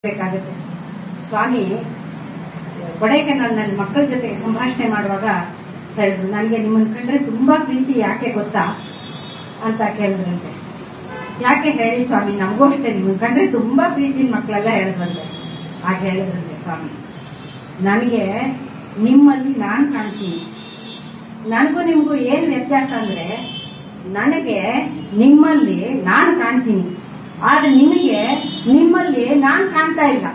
ಬೇಕಾಗುತ್ತೆ ಸ್ವಾಮಿ ಕೊಡೈಕೆನಾಲ್ನಲ್ಲಿ ಮಕ್ಕಳ ಜೊತೆಗೆ ಸಂಭಾಷಣೆ ಮಾಡುವಾಗ ಹೇಳಿದ್ರು ನನಗೆ ನಿಮ್ಮನ್ನ ಕಂಡ್ರೆ ತುಂಬಾ ಪ್ರೀತಿ ಯಾಕೆ ಗೊತ್ತಾ ಅಂತ ಕೇಳಿದ್ರಂತೆ ಯಾಕೆ ಹೇಳಿ ಸ್ವಾಮಿ ನಮಗೂ ಅಷ್ಟೇ ನಿಮ್ಮನ್ನ ಕಂಡ್ರೆ ತುಂಬಾ ಪ್ರೀತಿ ಮಕ್ಕಳೆಲ್ಲ ಹೇಳಿದ್ರಂತೆ ಆಗ ಹೇಳಿದ್ರಂತೆ ಸ್ವಾಮಿ ನನಗೆ ನಿಮ್ಮಲ್ಲಿ ನಾನು ಕಾಣ್ತೀನಿ ನನಗೂ ನಿಮಗೂ ಏನ್ ವ್ಯತ್ಯಾಸ ಅಂದ್ರೆ ನನಗೆ ನಿಮ್ಮಲ್ಲಿ ನಾನು ಕಾಣ್ತೀನಿ ಆದ್ರೆ ನಿಮಗೆ ನಿಮ್ಮಲ್ಲಿ ನಾನು ಕಾಣ್ತಾ ಇಲ್ಲ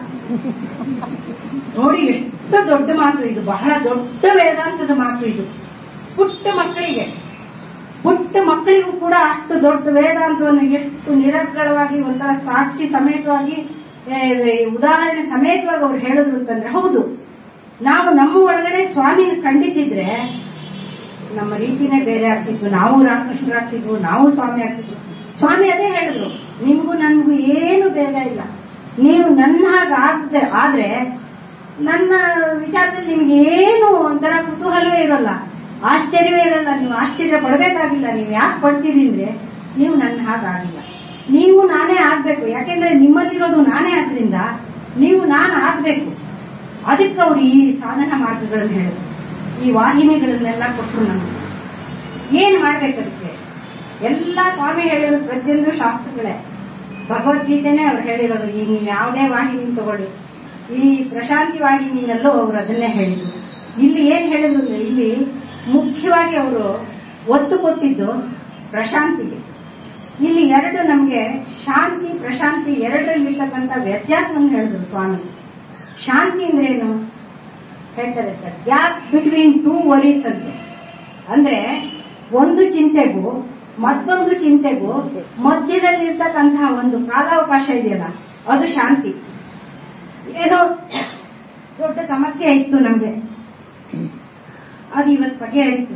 ನೋಡಿ ಎಷ್ಟು ದೊಡ್ಡ ಮಾತು ಇದು ಬಹಳ ದೊಡ್ಡ ವೇದಾಂತದ ಮಾತು ಇದು ಪುಟ್ಟ ಮಕ್ಕಳಿಗೆ ಪುಟ್ಟ ಮಕ್ಕಳಿಗೂ ಕೂಡ ಅಷ್ಟು ದೊಡ್ಡ ವೇದಾಂತವನ್ನು ಎಷ್ಟು ನಿರರ್ಗಳವಾಗಿ ಒಂಥರ ಸಾಕ್ಷಿ ಸಮೇತವಾಗಿ ಏ, ಉದಾಹರಣೆ ಸಮೇತವಾಗಿ ಅವ್ರು ಹೇಳಿದ್ರು ಅಂತಂದ್ರೆ ಹೌದು ನಾವು ನಮ್ಮ ಒಳಗಡೆ ಸ್ವಾಮಿನ ಕಂಡಿದ್ದಿದ್ರೆ ನಮ್ಮ ರೀತಿನೇ ಬೇರೆ ಆಗ್ತಿತ್ತು ನಾವು ರಾಮಕೃಷ್ಣರಾಗ್ತಿದ್ವು ನಾವು ಸ್ವಾಮಿ ಆಗ್ತಿದ್ವು ಸ್ವಾಮಿ ಅದೇ ಹೇಳಿದ್ರು ನಿಮ್ಗೂ ನನ್ಗೂ ಏನು ಭೇದ ಇಲ್ಲ ನೀವು ನನ್ನ ಹಾಗೆ ಆಗ್ದೆ ಆದ್ರೆ ನನ್ನ ವಿಚಾರದಲ್ಲಿ ನಿಮ್ಗೆ ಏನು ಒಂಥರ ಕುತೂಹಲವೇ ಇರಲ್ಲ ಆಶ್ಚರ್ಯವೇ ಇರಲ್ಲ ನೀವು ಆಶ್ಚರ್ಯ ಪಡಬೇಕಾಗಿಲ್ಲ ನೀವು ಯಾಕೆ ಪಡ್ತೀರಿ ಅಂದ್ರೆ ನೀವು ನನ್ನ ಹಾಗಾಗಿಲ್ಲ ನೀವು ನಾನೇ ಆಗ್ಬೇಕು ಯಾಕೆಂದ್ರೆ ನಿಮ್ಮಲ್ಲಿರೋದು ನಾನೇ ಆದ್ರಿಂದ ನೀವು ನಾನು ಆಗ್ಬೇಕು ಅದಕ್ಕೆ ಅವ್ರು ಈ ಸಾಧನ ಮಾರ್ಗಗಳನ್ನು ಹೇಳಿದ್ರು ಈ ವಾಹಿನಿಗಳನ್ನೆಲ್ಲ ಕೊಟ್ಟರು ನಮಗೆ ಏನ್ ಮಾಡ್ಬೇಕು ಅದಕ್ಕೆ ಎಲ್ಲ ಸ್ವಾಮಿ ಹೇಳಿರೋದು ಪ್ರತಿಯೊಂದು ಶಾಸ್ತ್ರಗಳೇ ಭಗವದ್ಗೀತೆನೇ ಅವ್ರು ಹೇಳಿರೋದು ಈ ನೀವು ಯಾವುದೇ ವಾಹಿನಿ ತಗೊಳ್ಳಿ ಈ ಪ್ರಶಾಂತಿ ವಾಹಿನಿಯಲ್ಲೂ ಅವರು ಅದನ್ನೇ ಹೇಳಿದ್ರು ಇಲ್ಲಿ ಏನ್ ಹೇಳಿದ್ರು ಅಂದ್ರೆ ಇಲ್ಲಿ ಮುಖ್ಯವಾಗಿ ಅವರು ಒತ್ತು ಕೊಟ್ಟಿದ್ದು ಪ್ರಶಾಂತಿಗೆ ಇಲ್ಲಿ ಎರಡು ನಮಗೆ ಶಾಂತಿ ಪ್ರಶಾಂತಿ ಎರಡರಲ್ಲಿರ್ತಕ್ಕಂಥ ವ್ಯತ್ಯಾಸವನ್ನು ಹೇಳಿದ್ರು ಸ್ವಾಮಿ ಶಾಂತಿ ಅಂದ್ರೇನು ಹೇಳ್ತಾರೆ sir gap between two worries ಅಂತೆ ಅಂದ್ರೆ ಒಂದು ಚಿಂತೆಗೂ ಮತ್ತೊಂದು ಚಿಂತೆಗೂ ಮಧ್ಯದಲ್ಲಿರ್ತಕ್ಕಂತಹ ಒಂದು ಕಾಲಾವಕಾಶ ಇದೆಯಲ್ಲ ಅದು ಶಾಂತಿ ಏನೋ ದೊಡ್ಡ ಸಮಸ್ಯೆ ಇತ್ತು ನಮ್ಗೆ ಅದು ಇವತ್ತು ಬಗೆಹರಿತು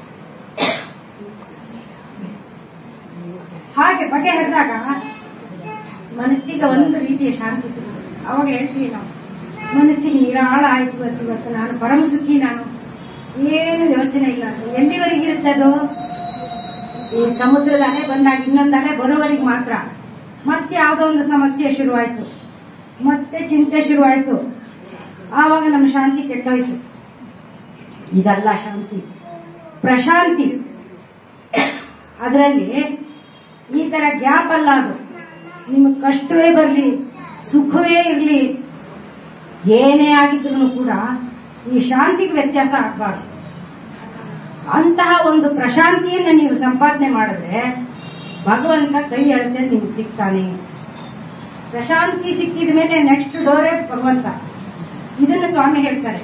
ಹಾಗೆ ಬಗೆಹರಿದಾಗ ಮನಸ್ಸಿಗೆ ಒಂದು ರೀತಿಯ ಶಾಂತಿ ಸಿಗುತ್ತೆ ಅವಾಗ ಹೇಳ್ತೀವಿ ನಾವು ಮನಸ್ಸಿಗೆ ನಿರಾಳ ಆಯ್ತು ಇವತ್ತು ಇವತ್ತು ನಾನು ಪರಮ ಸುಖಿ ನಾನು ಏನು ಯೋಚನೆ ಇಲ್ಲ ಅಂತ ಎಲ್ಲಿವರೆಗಿರುತ್ತೆ ಅದು ಈ ಸಮುದ್ರದ ಅಲೆ ಬಂದಾಗ ಇನ್ನೊಂದು ಅಲೆ ಬರೋವರೆಗೆ ಮಾತ್ರ ಮತ್ತೆ ಯಾವುದೋ ಒಂದು ಸಮಸ್ಯೆ ಶುರುವಾಯ್ತು ಮತ್ತೆ ಚಿಂತೆ ಶುರುವಾಯ್ತು ಆವಾಗ ನಮ್ಮ ಶಾಂತಿ ಕೆಟ್ಟೋಯ್ತು ಇದಲ್ಲ ಶಾಂತಿ ಪ್ರಶಾಂತಿ ಅದರಲ್ಲಿ ಈ ತರ ಗ್ಯಾಪ್ ಅಲ್ಲ ಅದು ನಿಮಗೆ ಕಷ್ಟವೇ ಬರಲಿ ಸುಖವೇ ಇರಲಿ ಏನೇ ಆಗಿದ್ರು ಕೂಡ ಈ ಶಾಂತಿಗೆ ವ್ಯತ್ಯಾಸ ಆಗಬಾರ್ದು ಅಂತಹ ಒಂದು ಪ್ರಶಾಂತಿಯನ್ನು ನೀವು ಸಂಪಾದನೆ ಮಾಡಿದ್ರೆ ಭಗವಂತ ಕೈ ಎಳೆದ್ರೆ ನಿಮ್ಗೆ ಸಿಗ್ತಾನೆ ಪ್ರಶಾಂತಿ ಸಿಕ್ಕಿದ ಮೇಲೆ ನೆಕ್ಸ್ಟ್ ಡೋರೇ ಭಗವಂತ ಇದನ್ನು ಸ್ವಾಮಿ ಹೇಳ್ತಾರೆ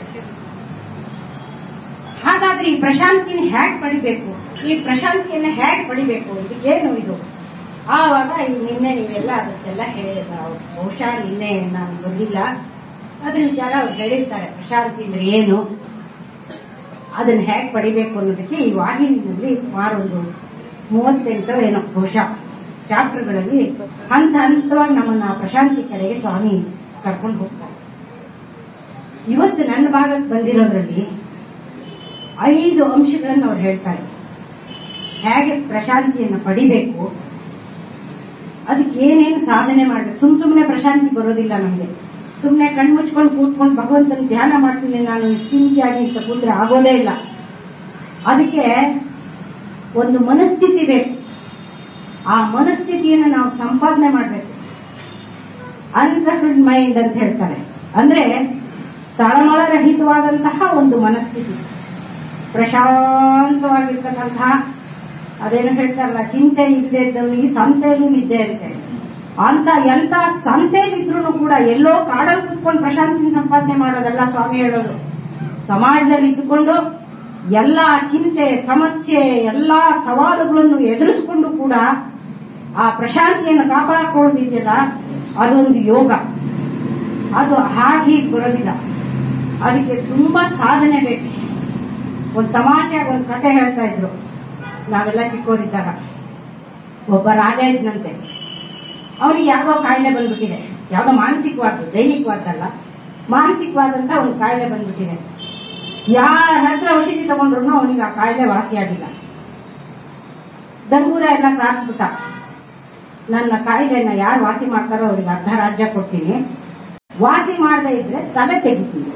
ಹಾಗಾದ್ರೆ ಈ ಪ್ರಶಾಂತಿನ ಹೇಗ್ ಪಡಿಬೇಕು ಈ ಪ್ರಶಾಂತಿಯನ್ನ ಹೇಗ್ ಪಡಿಬೇಕು ಇದಕ್ಕೇನು ಇದು ಆವಾಗ ಈ ನಿನ್ನೆ ನೀವೆಲ್ಲ ಅದಕ್ಕೆಲ್ಲ ಹೇಳಿದ ಬಹುಶಃ ನಿನ್ನೆ ನಾನು ಬಂದಿಲ್ಲ ಅದ್ರ ವಿಚಾರ ಅವ್ರು ಹೇಳಿರ್ತಾರೆ ಪ್ರಶಾಂತಿ ಅಂದ್ರೆ ಏನು ಅದನ್ನ ಹೇಗ್ ಪಡಿಬೇಕು ಅನ್ನೋದಕ್ಕೆ ಈ ವಾಹಿನಿಯಲ್ಲಿ ಸುಮಾರು ಒಂದು ಮೂವತ್ತೆಂಟು ಏನೋ ಬಹುಶಃ ಚಾಪ್ಟರ್ಗಳಲ್ಲಿ ಹಂತ ಹಂತವಾಗಿ ನಮ್ಮನ್ನ ಆ ಪ್ರಶಾಂತಿ ಕಡೆಗೆ ಸ್ವಾಮಿ ಕರ್ಕೊಂಡು ಹೋಗ್ತಾರೆ ಇವತ್ತು ನನ್ನ ಭಾಗಕ್ಕೆ ಬಂದಿರೋದ್ರಲ್ಲಿ ಐದು ಅಂಶಗಳನ್ನು ಅವ್ರು ಹೇಳ್ತಾರೆ ಹೇಗೆ ಪ್ರಶಾಂತಿಯನ್ನು ಪಡಿಬೇಕು ಅದಕ್ಕೆ ಏನೇನು ಸಾಧನೆ ಮಾಡಬೇಕು ಸುಮ್ ಸುಮ್ಮನೆ ಪ್ರಶಾಂತಿ ಬರೋದಿಲ್ಲ ನಮಗೆ ಸುಮ್ಮನೆ ಕಣ್ಮುಚ್ಕೊಂಡು ಕೂತ್ಕೊಂಡು ಭಗವಂತನ ಧ್ಯಾನ ಮಾಡ್ತೀನಿ ನಾನು ಚಿಂತೆಯಾಗಿ ಅಂತ ಕೂತ್ರೆ ಆಗೋದೇ ಇಲ್ಲ ಅದಕ್ಕೆ ಒಂದು ಮನಸ್ಥಿತಿ ಬೇಕು ಆ ಮನಸ್ಥಿತಿಯನ್ನು ನಾವು ಸಂಪಾದನೆ ಮಾಡಬೇಕು ಅನ್ಸಫಲ್ಡ್ ಮೈಂಡ್ ಅಂತ ಹೇಳ್ತಾರೆ ಅಂದ್ರೆ ತಳಮಳರಹಿತವಾದಂತಹ ಒಂದು ಮನಸ್ಥಿತಿ ಪ್ರಶಾಂತವಾಗಿರ್ತಕ್ಕಂತಹ ಅದೇನು ಹೇಳ್ತಾರಲ್ಲ ಚಿಂತೆ ಇಲ್ಲದೆ ಇದ್ದವನಿಗೆ ಸಂತೆಯಲ್ಲೂ ನಿದ್ದೆ ಅಂತೆ ಅಂತ ಎಂತ ಸಂತೆಯಲ್ಲಿದ್ರು ಕೂಡ ಎಲ್ಲೋ ಕಾಡಲ್ಲಿ ಕೂತ್ಕೊಂಡು ಪ್ರಶಾಂತಿ ಸಂಪಾದನೆ ಮಾಡೋದಲ್ಲ ಸ್ವಾಮಿ ಹೇಳೋದು ಸಮಾಜದಲ್ಲಿ ಇದ್ದುಕೊಂಡು ಎಲ್ಲಾ ಚಿಂತೆ ಸಮಸ್ಯೆ ಎಲ್ಲಾ ಸವಾಲುಗಳನ್ನು ಎದುರಿಸಿಕೊಂಡು ಕೂಡ ಆ ಪ್ರಶಾಂತಿಯನ್ನು ಕಾಪಾಡಿಕೊಳ್ಳೋದಿದೆಯಲ್ಲ ಅದೊಂದು ಯೋಗ ಅದು ಹಾಗೆ ಬರೋದಿಲ್ಲ ಅದಕ್ಕೆ ತುಂಬಾ ಸಾಧನೆ ಬೇಕು ಒಂದು ತಮಾಷೆಯಾಗಿ ಒಂದು ಕತೆ ಹೇಳ್ತಾ ಇದ್ರು ನಾವೆಲ್ಲ ಚಿಕ್ಕವರಿದ್ದಾಗ ಒಬ್ಬ ರಾಜ ಇದ್ನಂತೆ ಅವನಿಗೆ ಯಾವುದೋ ಕಾಯಿಲೆ ಬಂದ್ಬಿಟ್ಟಿದೆ ಯಾವುದೋ ಮಾನಸಿಕವಾದ ದೈನಿಕವಾದಲ್ಲ ಮಾನಸಿಕವಾದಂತ ಒಂದು ಕಾಯಿಲೆ ಬಂದ್ಬಿಟ್ಟಿದೆ ಯಾರ ಹತ್ರ ಔಷಧಿ ತಗೊಂಡ್ರು ಅವನಿಗೆ ಆ ಕಾಯಿಲೆ ವಾಸಿಯಾಗಿಲ್ಲ ಡಂಗೂರ ಎಲ್ಲ ಸಾರಿಸ್ಬಿಟ್ಟ ನನ್ನ ಕಾಯಿಲೆನ ಯಾರು ವಾಸಿ ಮಾಡ್ತಾರೋ ಅವ್ರಿಗೆ ಅರ್ಧ ರಾಜ್ಯ ಕೊಡ್ತೀನಿ ವಾಸಿ ಮಾಡದೇ ಇದ್ರೆ ತಲೆ ತೆಗಿತೀನಿ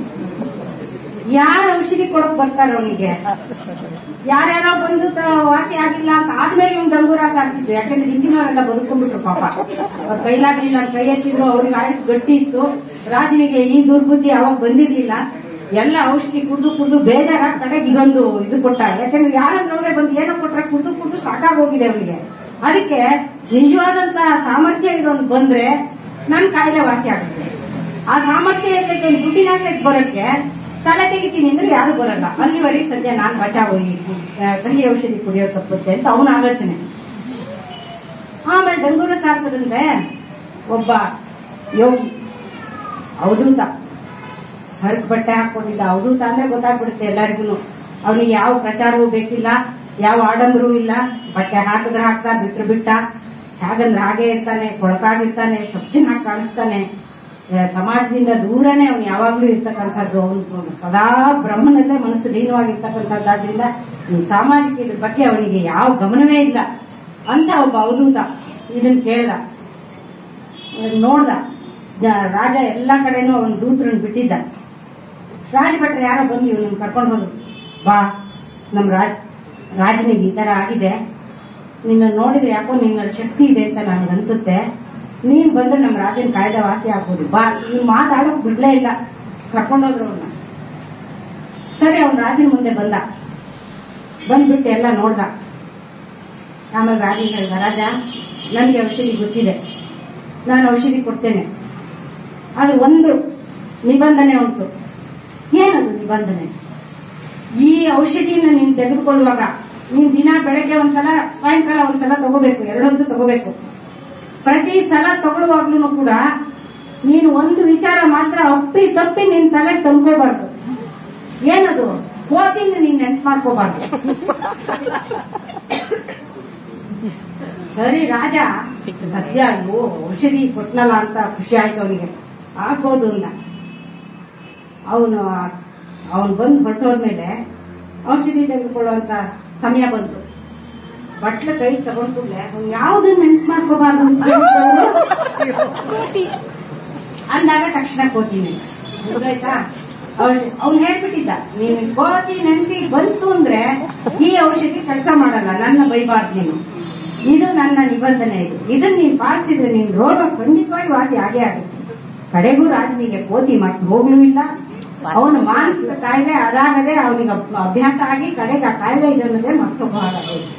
ಯಾರು ಔಷಧಿ ಕೊಡಕ್ ಬರ್ತಾರ ಅವನಿಗೆ ಯಾರ್ಯಾರೋ ಬಂದು ತ- ವಾಸಿ ಆಗಿಲ್ಲ ಅಂತ ಆದ್ಮೇಲೆ ಇವ್ನು ಡಂಗೂರ ಸಾಕ್ತಿದ್ದು ಯಾಕಂದ್ರೆ ಹಿಂದಿನವರೆಲ್ಲ ಬದುಕೊಂಡ್ಬಿಟ್ರು ಪಾಪ ಅವ್ರ ಕೈಲಾಗ್ಲಿಲ್ಲ ಅಂತ ಕೈ ಎತ್ತಿದ್ರು ಅವ್ರಿಗೆ ಆಯಸ್ ಗಟ್ಟಿ ಇತ್ತು ರಾಜನಿಗೆ ಈ ದುರ್ಬುದ್ಧಿ ಅವಾಗ ಬಂದಿರ್ಲಿಲ್ಲ ಎಲ್ಲ ಔಷಧಿ ಕುಡ್ದು ಕುಡ್ದು ಬೇಜಾರ ಕಡೆಗೆ ಇದೊಂದು ಇದು ಕೊಟ್ಟ ಯಾಕಂದ್ರೆ ಯಾರನ್ನವ್ರೆ ಬಂದು ಏನೋ ಕೊಟ್ರೆ ಕುಡ್ದು ಕುಡ್ದು ಸಾಕಾಗೋಗಿದೆ ಅವನಿಗೆ ಅದಕ್ಕೆ ನಿಜವಾದಂತಹ ಸಾಮರ್ಥ್ಯ ಇರೋನು ಬಂದ್ರೆ ನನ್ ಕಾಯಿಲೆ ವಾಸಿ ಆಗುತ್ತೆ ಆ ಸಾಮರ್ಥ್ಯ ಇರ್ತೈತೆ ಒಂದು ದುಡ್ಡಿನ ಹಾಕಕ್ಕೆ ಬರೋಕ್ಕೆ ತಲೆ ತೆಗಿತೀನಿ ಅಂದ್ರೆ ಯಾರು ಬರಲ್ಲ ಅಲ್ಲಿವರೆಗೆ ಸದ್ಯ ನಾನು ಬಚಾವ್ ಹೋಗಿ ಕಹಿ ಔಷಧಿ ಕುಡಿಯೋ ತಪ್ಪುತ್ತೆ ಅಂತ ಅವನ ಆಲೋಚನೆ ಆಮೇಲೆ ಡಂಗೂರ ಸಾರ್ತದಂದ್ರೆ ಒಬ್ಬ ಯೋಗಿ ಅವಧೂತ ಹರಕ್ ಬಟ್ಟೆ ಹಾಕೊಂಡಿದ್ದ ಅವಧೂತ ಅಂದ್ರೆ ಗೊತ್ತಾಗ್ಬಿಡುತ್ತೆ ಎಲ್ಲರಿಗೂ ಅವನಿಗೆ ಯಾವ ಪ್ರಚಾರವೂ ಬೇಕಿಲ್ಲ ಯಾವ ಆಡಂಬರೂ ಇಲ್ಲ ಬಟ್ಟೆ ಹಾಕಿದ್ರೆ ಹಾಕ್ತಾ ಬಿಟ್ರು ಬಿಟ್ಟ ಹಾಗಂದ್ರೆ ಹಾಗೆ ಇರ್ತಾನೆ ಕೊಳಕಾಗಿರ್ತಾನೆ ಸ್ವಚ್ಛನಾಗಿ ಕಾಣಿಸ್ತಾನೆ ಆ, ಸಮಾಜದಿಂದ ದೂರನೇ ಅವನು ಯಾವಾಗ್ಲೂ ಇರ್ತಕ್ಕಂಥದ್ದು ಅವನು ಸದಾ ಬ್ರಹ್ಮನಲ್ಲೇ ಮನಸ್ಸು ಲೀನವಾಗಿರ್ತಕ್ಕಂಥದ್ದಾದ್ರಿಂದ ಈ ಸಾಮಾಜಿಕ ಇದ್ರ ಬಗ್ಗೆ ಅವನಿಗೆ ಯಾವ ಗಮನವೇ ಇಲ್ಲ ಅಂತ ಒಬ್ಬ ಅವಧೂತ ಇದನ್ನ ಕೇಳ್ದ ಅದನ್ನ ನೋಡ್ದ ಜ- ರಾಜ ಎಲ್ಲಾ ಕಡೆನೂ ಅವನ ದೂತರನ್ನು ಬಿಟ್ಟಿದ್ದ ರಾಜಭಟ್ರು ಯಾರೋ ಬಂದು ಇವನನ್ನು ಕರ್ಕೊಂಡು ಹೋದ್ರು ಬಾ ನಮ್ ರಾಜ್ ರಾಜನಿಗೆ ಈ ತರ ಆಗಿದೆ ನಿನ್ನ ನೋಡಿದ್ರೆ ಯಾಕೋ ನಿನ್ನಲ್ಲಿ ಶಕ್ತಿ ಇದೆ ಅಂತ ನನಗನ್ಸುತ್ತೆ ನೀನ್ ಬಂದ್ರೆ ನಮ್ ರಾಜನ ಕಾಯ್ದೆ ವಾಸಿ ಆಗ್ಬೋದು ಬಾ ನೀನ್ ಮಾತಾಡೋಕ್ ಬಿಡ್ಲೇ ಇಲ್ಲ ಕರ್ಕೊಂಡೋದ್ರು ಅವನ್ನ ಸರಿ ಅವ್ನ ರಾಜನ ಮುಂದೆ ಬಂದ ಬಂದ್ಬಿಟ್ಟು ಎಲ್ಲ ನೋಡ್ದ ಆಮೇಲೆ ರಾಜನಿಗೆ ಹೇಳ್ದ ರಾಜ ನನಗೆ ಔಷಧಿ ಗೊತ್ತಿದೆ ನಾನು ಔಷಧಿ ಕೊಡ್ತೇನೆ ಆದ್ರೆ ಒಂದು ನಿಬಂಧನೆ ಉಂಟು ಏನದು ನಿಬಂಧನೆ ಈ ಔಷಧಿನ ನೀನು ತೆಗೆದುಕೊಳ್ಳುವಾಗ ನೀನ್ ದಿನ ಬೆಳಗ್ಗೆ ಒಂದ್ಸಲ ಸಾಯಂಕಾಲ ಒಂದ್ಸಲ ತಗೋಬೇಕು ಎರಡೊಂದು ತಗೋಬೇಕು ಪ್ರತಿ ಸಲ ತಗೊಳ್ಳುವಾಗ್ಲೂ ಕೂಡ ನೀನು ಒಂದು ವಿಚಾರ ಮಾತ್ರ ಅಪ್ಪಿ ತಪ್ಪಿ ನಿನ್ ತಲೆ ತಂದ್ಕೋಬಾರ್ದು ಏನದು ಕೋತಿಂದ ನೀನ್ ನೆನ್ಪು ಮಾಡ್ಕೋಬಾರ್ದು ಸರಿ ರಾಜ ಸದ್ಯ ಅಯ್ಯೋ ಔಷಧಿ ಕೊಟ್ನಲ್ಲ ಅಂತ ಖುಷಿ ಆಯ್ತು ಅವನಿಗೆ ಆಗ್ಬೋದು ಅಂದ ಅವನು ಅವನು ಬಂದು ಹೊರಟೋದ್ಮೇಲೆ ಔಷಧಿ ತೆಗೆದುಕೊಳ್ಳುವಂತ ಸಮಯ ಬಂತು ಬಟ್ಲ ಕೈ ತಗೊಂಡ್ ಕೂಡ್ಲೆ ಅವ್ನು ಯಾವ್ದನ್ನ ನೆನ್ಪು ಮಾಡ್ಕೋಬಾರ್ದು ಅಂತ ಅಂದಾಗ ತಕ್ಷಣ ಕೋತೀನಿ ಗೊತ್ತಾಯ್ತಾ ಅವ್ನು ಹೇಳ್ಬಿಟ್ಟಿದ್ದ ನೀನು ಕೋತಿ ನೆನ್ಪಿ ಬಂತು ಅಂದ್ರೆ ಈ ಔಷಧಿ ಕೆಲಸ ಮಾಡಲ್ಲ ನನ್ನ ಬೈಬಾರ್ದು ನೀನು ಇದು ನನ್ನ ನಿಬಂಧನೆ ಇದು ಇದನ್ನ ನೀನ್ ಪಾಲಿಸಿದ್ರೆ ನಿನ್ ರೋಗ ಖಂಡಿತವಾಗಿ ವಾಸಿ ಆಗೇ ಆಗುತ್ತೆ ಕಡೆಗೂ ರಾಜನಿಗೆ ಕೋತಿ ಮತ್ತೆ ಹೋಗ್ಲೂ ಇಲ್ಲ ಅವನ ಮಾನಸಿಕ ಕಾಯಿಲೆ ಅದಾಗದೆ ಅವನಿಗೆ ಅಭ್ಯಾಸ ಆಗಿ ಕಡೆಗೆ ಆ ಕಾಯಿಲೆ ಇದನ್ನದೇ ಮತ್ತೊಬ್ಬ ಹಾಗಾಗೋಯ್ತು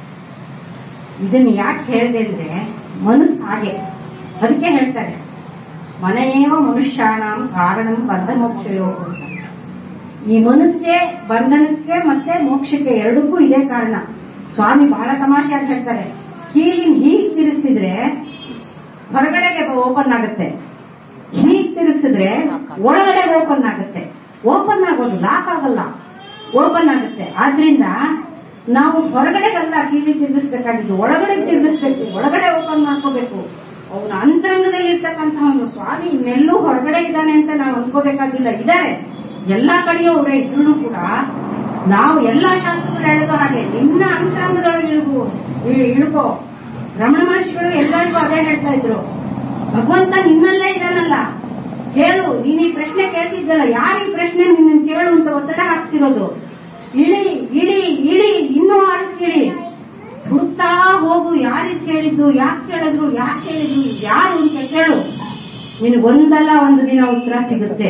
ಇದನ್ನ ಯಾಕೆ ಹೇಳಿದೆ ಅಂದ್ರೆ ಮನಸ್ಸು ಹಾಗೆ ಅದಕ್ಕೆ ಹೇಳ್ತಾರೆ ಮನೆಯೇವ ಮನುಷ್ಯಾಣಂ ಕಾರಣಂ ಬಂಧ ಮೋಕ್ಷಯೋ ಅಂತ ಈ ಮನಸ್ಸೇ ಬಂಧನಕ್ಕೆ ಮತ್ತೆ ಮೋಕ್ಷಕ್ಕೆ ಎರಡಕ್ಕೂ ಇದೇ ಕಾರಣ ಸ್ವಾಮಿ ಬಹಳ ತಮಾಷೆಯಾಗಿ ಹೇಳ್ತಾರೆ ಹೀಗಿನ ಹೀಗ್ ತಿರುಗಿಸಿದ್ರೆ ಹೊರಗಡೆಗೆ ಓಪನ್ ಆಗುತ್ತೆ ಹೀಗ್ ತಿರುಗಿಸಿದ್ರೆ ಒಳಗಡೆ ಓಪನ್ ಆಗುತ್ತೆ ಓಪನ್ ಆಗೋದು ಲಾಕ್ ಆಗಲ್ಲ ಓಪನ್ ಆಗುತ್ತೆ ಆದ್ರಿಂದ ನಾವು ಹೊರಗಡೆಗಲ್ಲ ಕೀಲಿ ತಿರುಗಿಸ್ಬೇಕಾಗಿದ್ದು ಒಳಗಡೆ ತಿರುಗಿಸ್ಬೇಕು ಒಳಗಡೆ ಓಪನ್ ಮಾಡ್ಕೋಬೇಕು ಅವನ ಅಂತರಂಗದಲ್ಲಿ ಇರ್ತಕ್ಕಂಥ ಒಂದು ಸ್ವಾಮಿ ಇನ್ನೆಲ್ಲೂ ಹೊರಗಡೆ ಇದ್ದಾನೆ ಅಂತ ನಾವು ಅನ್ಕೋಬೇಕಾಗಿಲ್ಲ ಇದ್ದಾರೆ ಎಲ್ಲಾ ಕಡೆಯೂ ಅವರೇ ಇದ್ರು ಕೂಡ ನಾವು ಎಲ್ಲಾ ಶಾಸ್ತ್ರಗಳು ಹೇಳೋದು ಹಾಗೆ ನಿನ್ನ ಅಂತರಂಗದೊಳಗೆ ಇಳುಗು ಇ- ಇಳ್ಕೋ ರಮಣ ಮಹರ್ಷಿಗಳು ಎಲ್ಲರಿಗೂ ಅದೇ ಹೇಳ್ತಾ ಇದ್ರು ಭಗವಂತ ನಿನ್ನಲ್ಲೇ ಇದಾನಲ್ಲ ಕೇಳು ನೀನ್ ಈ ಪ್ರಶ್ನೆ ಕೇಳ್ತಿದ್ದಲ್ಲ ಯಾರು ಈ ಪ್ರಶ್ನೆ ನಿನ್ನ ಕೇಳು ಅಂತ ಒತ್ತಡ ಹಾಕ್ತಿರೋದು ಇಳಿ ಇಳಿ ಇಳಿ ಇನ್ನೂ ಆಳಕ್ಕೆ ಇಳಿ ಹುಡುಕ್ತಾ ಹೋಗು ಯಾರಿಗೆ ಕೇಳಿದ್ದು ಯಾಕೆ ಕೇಳಿದ್ರು ಯಾಕೆ ಕೇಳಿದ್ರು ಯಾರು ಅಂತ ಕೇಳು ನಿನಗೊಂದಲ್ಲ ಒಂದು ದಿನ ಉತ್ತರ ಸಿಗುತ್ತೆ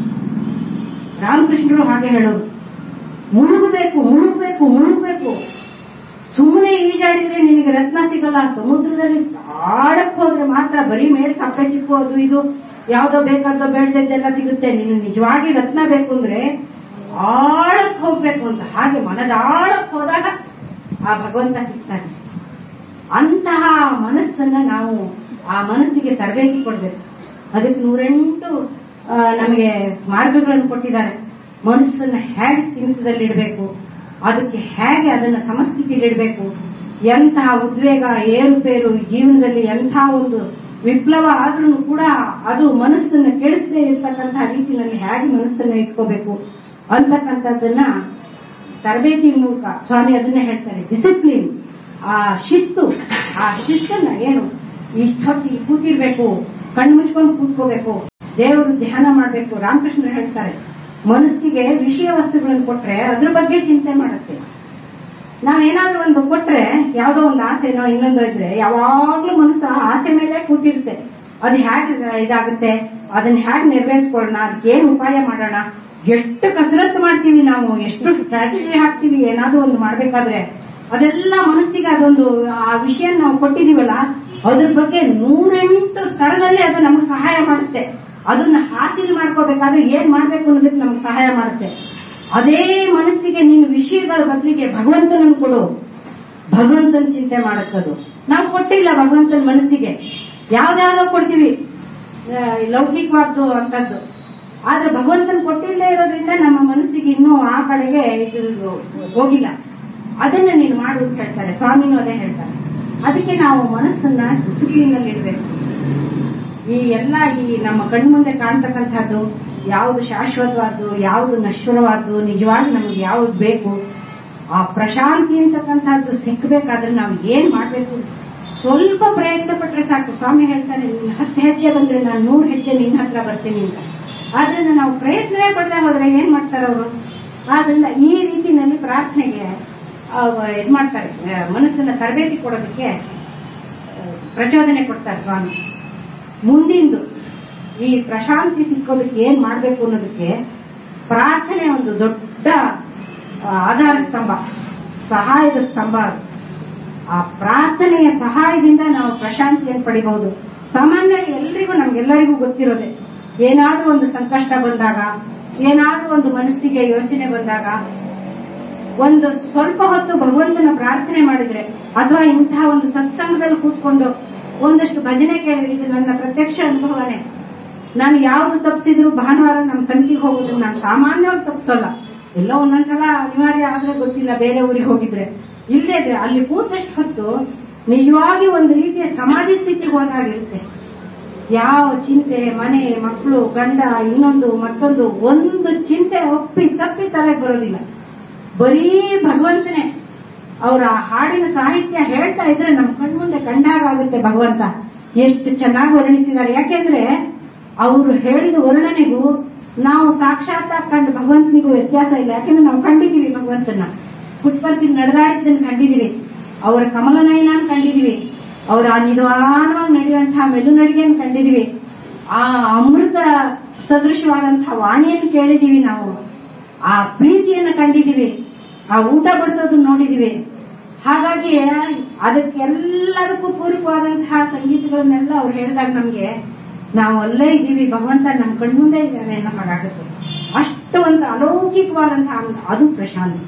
ರಾಮಕೃಷ್ಣರು ಹಾಗೆ ಹೇಳೋದು ಮುಳುಗಬೇಕು ಮುಳುಗಬೇಕು ಮುಳುಗಬೇಕು ಸುಮ್ಮನೆ ಈಜಾಡಿದ್ರೆ ನಿನಗೆ ರತ್ನ ಸಿಗಲ್ಲ ಸಮುದ್ರದಲ್ಲಿ ಆಡಕ್ ಹೋದ್ರೆ ಮಾತ್ರ ಬರೀ ಮೇಲೆ ಕಪ್ಪೆ ಚಿಕ್ಕು ಅದು ಇದು ಯಾವ್ದೋ ಬೇಕಾದೋ ಬೇಡದೆಲ್ಲ ಸಿಗುತ್ತೆ ನೀನು ನಿಜವಾಗಿ ರತ್ನ ಬೇಕು ಅಂದ್ರೆ ಆಳಕ್ ಹೋಗ್ಬೇಕು ಅಂತ ಹಾಗೆ ಮನದ ಆಳಕ್ ಹೋದಾಗ ಆ ಭಗವಂತ ಸಿಗ್ತಾನೆ ಅಂತಹ ಮನಸ್ಸನ್ನ ನಾವು ಆ ಮನಸ್ಸಿಗೆ ತರಬೇತಿ ಕೊಡ್ಬೇಕು ಅದಕ್ಕೆ ನೂರೆಂಟು ಆ, ನಮಗೆ ಮಾರ್ಗಗಳನ್ನು ಕೊಟ್ಟಿದ್ದಾರೆ ಮನಸ್ಸನ್ನ ಹೇಗೆ ಸ್ಥಿಮಿತದಲ್ಲಿಡಬೇಕು ಅದಕ್ಕೆ ಹೇಗೆ ಅದನ್ನ ಸಮಸ್ಥಿತಿಯಲ್ಲಿಡಬೇಕು ಎಂತಹ ಉದ್ವೇಗ ಏರುಪೇರು ಜೀವನದಲ್ಲಿ ಎಂಥ ಒಂದು ವಿಪ್ಲವ ಆದ್ರೂ ಕೂಡ ಅದು ಮನಸ್ಸನ್ನ ಕೆಡಿಸದೇ ಇರ್ತಕ್ಕಂತಹ ರೀತಿಯಲ್ಲಿ ಹೇಗೆ ಮನಸ್ಸನ್ನ ಇಟ್ಕೋಬೇಕು ಅಂತಕ್ಕಂಥದ್ದನ್ನ ತರಬೇತಿ ಮೂಲಕ ಸ್ವಾಮಿ ಅದನ್ನೇ ಹೇಳ್ತಾರೆ ಡಿಸಿಪ್ಲಿನ್ ಆ ಶಿಸ್ತು ಆ ಶಿಸ್ತನ್ನ ಏನು ಇಷ್ಟೊತ್ತಿಗೆ ಕೂತಿರ್ಬೇಕು ಕಣ್ಣು ಮುಚ್ಕೊಂಡು ಕೂತ್ಕೋಬೇಕು ದೇವರು ಧ್ಯಾನ ಮಾಡಬೇಕು ರಾಮಕೃಷ್ಣ ಹೇಳ್ತಾರೆ ಮನಸ್ಸಿಗೆ ವಿಷಯ ವಸ್ತುಗಳನ್ನು ಕೊಟ್ರೆ ಅದ್ರ ಬಗ್ಗೆ ಚಿಂತೆ ಮಾಡುತ್ತೆ ನಾವೇನಾದ್ರೂ ಒಂದು ಕೊಟ್ರೆ ಯಾವ್ದೋ ಒಂದು ಆಸೆನೋ ಇನ್ನೊಂದು ಇದ್ರೆ ಯಾವಾಗ್ಲೂ ಮನಸ್ಸು ಆ ಆಸೆ ಮೇಲೆ ಕೂತಿರುತ್ತೆ ಅದು ಹೇಗೆ ಇದಾಗುತ್ತೆ ಅದನ್ನ ಹೇಗೆ ನೆರವೇರಿಸ್ಕೊಳ್ಳೋಣ ಅದಕ್ಕೆ ಏನ್ ಉಪಾಯ ಮಾಡೋಣ ಎಷ್ಟು ಕಸರತ್ತು ಮಾಡ್ತೀವಿ ನಾವು ಎಷ್ಟು ಸ್ಟ್ರಾಟಜಿ ಹಾಕ್ತೀವಿ ಏನಾದ್ರೂ ಒಂದು ಮಾಡ್ಬೇಕಾದ್ರೆ ಅದೆಲ್ಲ ಮನಸ್ಸಿಗೆ ಅದೊಂದು ಆ ವಿಷಯ ನಾವು ಕೊಟ್ಟಿದೀವಲ್ಲ ಅದ್ರ ಬಗ್ಗೆ ನೂರೆಂಟು ತರದಲ್ಲಿ ಅದು ನಮ್ಗೆ ಸಹಾಯ ಮಾಡುತ್ತೆ ಅದನ್ನ ಹಾಸಿಲ್ ಮಾಡ್ಕೋಬೇಕಾದ್ರೆ ಏನ್ ಮಾಡ್ಬೇಕು ಅನ್ನೋದಕ್ಕೆ ನಮ್ಗೆ ಸಹಾಯ ಮಾಡುತ್ತೆ ಅದೇ ಮನಸ್ಸಿಗೆ ನೀನು ವಿಷಯಗಳ ಬದಲಿಗೆ ಭಗವಂತನನ್ನು ಕೊಡು ಭಗವಂತನ ಚಿಂತೆ ಮಾಡುತ್ತದು ನಾವು ಕೊಟ್ಟಿಲ್ಲ ಭಗವಂತನ ಮನಸ್ಸಿಗೆ ಯಾವ್ದಾವ್ದೋ ಕೊಡ್ತೀವಿ ಆ, ಲೌಕಿಕವಾದ್ದು ಅಂತದ್ದು ಆದ್ರೆ ಭಗವಂತನ ಕೊಟ್ಟಿಲ್ಲದೆ ಇರೋದ್ರಿಂದ ನಮ್ಮ ಮನಸ್ಸಿಗೆ ಇನ್ನೂ ಆ ಕಡೆಗೆ ಇದು ಹೋಗಿಲ್ಲ ಅದನ್ನ ನೀನು ಮಾಡು ಅಂತ ಹೇಳ್ತಾರೆ ಸ್ವಾಮಿನೂ ಅದೇ ಹೇಳ್ತಾರೆ ಅದಕ್ಕೆ ನಾವು ಮನಸ್ಸನ್ನ ಡಿಸಿಪ್ಲಿನಲ್ಲಿ ಇಡಬೇಕು ಈ ಎಲ್ಲ ಈ ನಮ್ಮ ಕಣ್ಮುಂದೆ ಕಾಣ್ತಕ್ಕಂಥದ್ದು ಯಾವುದು ಶಾಶ್ವತವಾದ್ದು ಯಾವುದು ನಶ್ವರವಾದ್ದು ನಿಜವಾಗಿ ನಮಗೆ ಯಾವ್ದು ಬೇಕು ಆ ಪ್ರಶಾಂತಿ ಅಂತಕ್ಕಂಥದ್ದು ಸಿಕ್ಕಬೇಕಾದ್ರೆ ನಾವು ಏನ್ ಮಾಡ್ಬೇಕು ಸ್ವಲ್ಪ ಪ್ರಯತ್ನ ಪಟ್ರೆ ಸಾಕು ಸ್ವಾಮಿ ಹೇಳ್ತಾನೆ ನೀನ್ ಹತ್ತು ಹೆಜ್ಜೆ ಬಂದ್ರೆ ನಾನು ನೂರು ಹೆಜ್ಜೆ ನಿನ್ನ ಹತ್ರ ಬರ್ತೀನಿ ಅಂತ ಆದ್ರಿಂದ ನಾವು ಪ್ರಯತ್ನವೇ ಪಡದೆ ಹೋದ್ರೆ ಏನ್ ಮಾಡ್ತಾರೆ ಅವರು ಆದ್ರಿಂದ ಈ ರೀತಿನಲ್ಲಿ ಪ್ರಾರ್ಥನೆಗೆ ಇದು ಮಾಡ್ತಾರೆ ಆ, ಮನಸ್ಸನ್ನ ತರಬೇತಿ ಕೊಡೋದಕ್ಕೆ ಆ, ಪ್ರಚೋದನೆ ಕೊಡ್ತಾರೆ ಸ್ವಾಮಿ ಮುಂದಿಂದು ಈ ಪ್ರಶಾಂತಿ ಸಿಕ್ಕೋದಕ್ಕೆ ಏನ್ ಮಾಡ್ಬೇಕು ಅನ್ನೋದಕ್ಕೆ ಪ್ರಾರ್ಥನೆ ಒಂದು ದೊಡ್ಡ ಆ, ಆಧಾರ ಸ್ತಂಭ ಸಹಾಯದ ಸ್ತಂಭ ಅದು ಆ ಪ್ರಾರ್ಥನೆಯ ಸಹಾಯದಿಂದ ನಾವು ಪ್ರಶಾಂತಿಯನ್ನು ಪಡಿಬಹುದು ಸಾಮಾನ್ಯವಾಗಿ ಎಲ್ರಿಗೂ ನಮ್ಗೆಲ್ಲರಿಗೂ ಗೊತ್ತಿರೋದೆ ಏನಾದ್ರೂ ಒಂದು ಸಂಕಷ್ಟ ಬಂದಾಗ ಏನಾದ್ರೂ ಒಂದು ಮನಸ್ಸಿಗೆ ಯೋಚನೆ ಬಂದಾಗ ಒಂದು ಸ್ವಲ್ಪ ಹೊತ್ತು ಭಗವಂತನ ಪ್ರಾರ್ಥನೆ ಮಾಡಿದ್ರೆ ಅಥವಾ ಇಂತಹ ಒಂದು ಸತ್ಸಂಗದಲ್ಲಿ ಕೂತ್ಕೊಂಡು ಒಂದಷ್ಟು ಭಜನೆ ಕೇಳಿದ್ರೆ ಇದು ನನ್ನ ಪ್ರತ್ಯಕ್ಷ ಅನುಭವನೇ ನಾನು ಯಾವ್ದು ತಪ್ಪಿಸಿದ್ರು ಭಾನುವಾರ ನಮ್ಮ ಸಂತಿಗೆ ಹೋಗೋದು ನಾನು ಸಾಮಾನ್ಯವಾಗಿ ತಪ್ಪಿಸೋಲ್ಲ ಎಲ್ಲೋ ಒಂದೊಂದ್ಸಲ ಅನಿವಾರ್ಯ ಆದ್ರೆ ಗೊತ್ತಿಲ್ಲ ಬೇರೆ ಊರಿಗೆ ಹೋಗಿದ್ರೆ ಇಲ್ಲದೆ ಇದ್ರೆ ಅಲ್ಲಿ ಕೂತಷ್ಟು ಹೊತ್ತು ನಿಜವಾಗಿ ಒಂದು ರೀತಿಯ ಸಮಾಧಿ ಸ್ಥಿತಿಗೆ ಹೋದಾಗಿರುತ್ತೆ ಯಾವ ಚಿಂತೆ ಮನೆ ಮಕ್ಕಳು ಗಂಡ ಇನ್ನೊಂದು ಮತ್ತೊಂದು ಒಂದು ಚಿಂತೆ ಒಪ್ಪಿ ತಪ್ಪಿ ತಲೆಗೆ ಬರೋದಿಲ್ಲ ಬರೀ ಭಗವಂತನೇ ಅವರ ಹಾಡಿನ ಸಾಹಿತ್ಯ ಹೇಳ್ತಾ ಇದ್ರೆ ನಮ್ಮ ಕಣ್ಮುಂದೆ ಕಂಡಾಗುತ್ತೆ ಭಗವಂತ ಎಷ್ಟು ಚೆನ್ನಾಗಿ ವರ್ಣಿಸಿದ್ದಾರೆ ಯಾಕೆಂದ್ರೆ ಅವರು ಹೇಳಿದ ವರ್ಣನೆಗೂ ನಾವು ಸಾಕ್ಷಾತ್ ಕಂಡು ಭಗವಂತನಿಗೂ ವ್ಯತ್ಯಾಸ ಇಲ್ಲ ಯಾಕೆಂದ್ರೆ ನಾವು ಕಂಡಿದ್ದೀವಿ ಭಗವಂತನ ಪುಷ್ಪರ್ತಿ ನಡೆದಾಡಿದ್ದನ್ನು ಕಂಡಿದ್ದೀವಿ ಅವರ ಕಮಲನಯನ ಕಂಡಿದ್ದೀವಿ ಅವರ ಆ ನಿಧಾನವಾಗಿ ನಡೆಯುವಂತಹ ಮೆದು ನಡಿಗೆಯನ್ನು ಕಂಡಿದ್ದೀವಿ ಆ ಅಮೃತ ಸದೃಶವಾದಂತಹ ವಾಣಿಯನ್ನು ಕೇಳಿದೀವಿ ನಾವು ಆ ಪ್ರೀತಿಯನ್ನು ಕಂಡಿದ್ದೀವಿ ಆ ಊಟ ಬಡಿಸೋದನ್ನ ನೋಡಿದೀವಿ ಹಾಗಾಗಿ ಅದಕ್ಕೆಲ್ಲದಕ್ಕೂ ಪೂರಕವಾದಂತಹ ಸಂಗೀತಗಳನ್ನೆಲ್ಲ ಅವ್ರು ಹೇಳಿದಾಗ ನಮ್ಗೆ ನಾವು ಅಲ್ಲೇ ಇದ್ದೀವಿ ಭಗವಂತ ನಮ್ಮ ಕಣ್ಮುಂದೆ ಇದ್ದಾನೆ ಅನ್ನೋ ಹಾಗಾಗುತ್ತೆ ಅಷ್ಟು ಒಂದು ಅಲೌಕಿಕವಾದಂತಹ ಆನಂದ. ಅದು ಪ್ರಶಾಂತಿ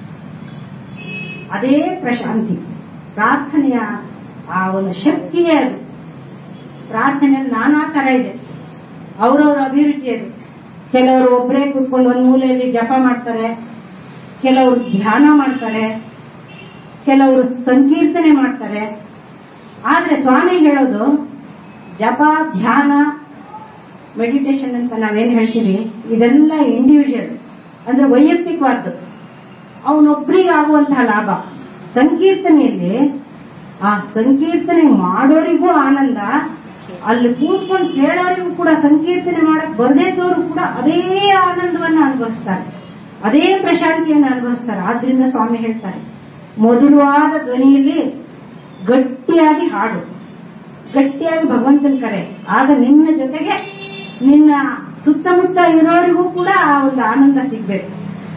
ಅದೇ ಪ್ರಶಾಂತಿ ಪ್ರಾರ್ಥನೆಯ ಆ ಒಂದು ಶಕ್ತಿಯೇ ಅದು ಪ್ರಾರ್ಥನೆಯಲ್ಲಿ ನಾನಾ ತರ ಇದೆ ಅವರವರ ಅಭಿರುಚಿ ಅದು ಕೆಲವರು ಒಬ್ಬರೇ ಕೂತ್ಕೊಂಡು ಒಂದು ಮೂಲೆಯಲ್ಲಿ ಜಪ ಮಾಡ್ತಾರೆ ಕೆಲವರು ಧ್ಯಾನ ಮಾಡ್ತಾರೆ ಕೆಲವರು ಸಂಕೀರ್ತನೆ ಮಾಡ್ತಾರೆ ಆದ್ರೆ ಸ್ವಾಮಿ ಹೇಳೋದು ಜಪ ಧ್ಯಾನ ಮೆಡಿಟೇಷನ್ ಅಂತ ನಾವೇನ್ ಹೇಳ್ತೀವಿ ಇದೆಲ್ಲ ಇಂಡಿವಿಜುವಲ್ ಅಂದ್ರೆ ವೈಯಕ್ತಿಕವಾದ್ದು ಅವನೊಬ್ಬರಿಗೆ ಆಗುವಂತಹ ಲಾಭ ಸಂಕೀರ್ತನೆಯಲ್ಲಿ ಆ ಸಂಕೀರ್ತನೆ ಮಾಡೋರಿಗೂ ಆನಂದ ಅಲ್ಲಿ ಕೂತ್ಕೊಂಡು ಕೇಳೋರಿಗೂ ಕೂಡ ಸಂಕೀರ್ತನೆ ಮಾಡಕ್ ಬರದೇ ಇದ್ದವರು ಕೂಡ ಅದೇ ಆನಂದವನ್ನ ಅನುಭವಿಸ್ತಾರೆ ಅದೇ ಪ್ರಶಾಂತಿಯನ್ನು ಅನುಭವಿಸ್ತಾರೆ ಆದ್ರಿಂದ ಸ್ವಾಮಿ ಹೇಳ್ತಾರೆ ಮಧುರವಾದ ಧ್ವನಿಯಲ್ಲಿ ಗಟ್ಟಿಯಾಗಿ ಹಾಡು ಗಟ್ಟಿಯಾಗಿ ಭಗವಂತನ ಕರೆ ಆಗ ನಿನ್ನ ಜೊತೆಗೆ ನಿನ್ನ ಸುತ್ತಮುತ್ತ ಇರೋರಿಗೂ ಕೂಡ ಆ ಒಂದು ಆನಂದ ಸಿಗ್ಬೇಕು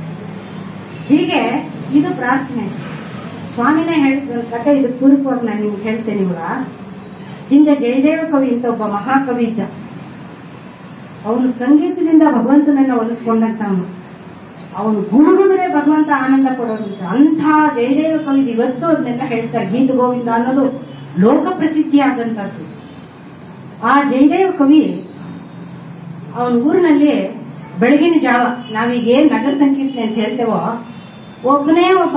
ಹೀಗೆ ಇದು ಪ್ರಾರ್ಥನೆ ಸ್ವಾಮಿನೇ ಹೇಳಿದ ಒಂದು ಕಥೆ ಇದು ಪೂರ್ವಕವಾಗಿ ನಾನು ನಿಮ್ಗೆ ಹೇಳ್ತೇನೆ ಇವಾಗ ಹಿಂದೆ ಜಯದೇವ ಕವಿ ಅಂತ ಒಬ್ಬ ಮಹಾಕವಿ ಇದ್ದ ಅವನು ಸಂಗೀತದಿಂದ ಭಗವಂತನನ್ನ ಒಲಿಸ್ಕೊಂಡಂತವನು ಅವನು ಗುಡುಗುದ್ರೆ ಭಗವಂತ ಆನಂದ ಕೊಡೋದಂತ ಅಂಥ ಜಯದೇವ ಕವಿ ಇವತ್ತು ಅದನ್ನೆಲ್ಲ ಹೇಳ್ತಾರೆ ಗೀತ ಗೋವಿಂದ ಅನ್ನೋದು ಲೋಕ ಪ್ರಸಿದ್ಧಿಯಾದಂತದ್ದು ಆ ಜಯದೇವ ಕವಿ ಅವನ ಊರಿನಲ್ಲಿ ಬೆಳಗಿನ ಜಾವ ನಾವೀಗೇನ್ ನಗರ ಸಂಕೀರ್ತನೆ ಅಂತ ಹೇಳ್ತೇವೋ ಒಬ್ಬನೇ ಒಬ್ಬ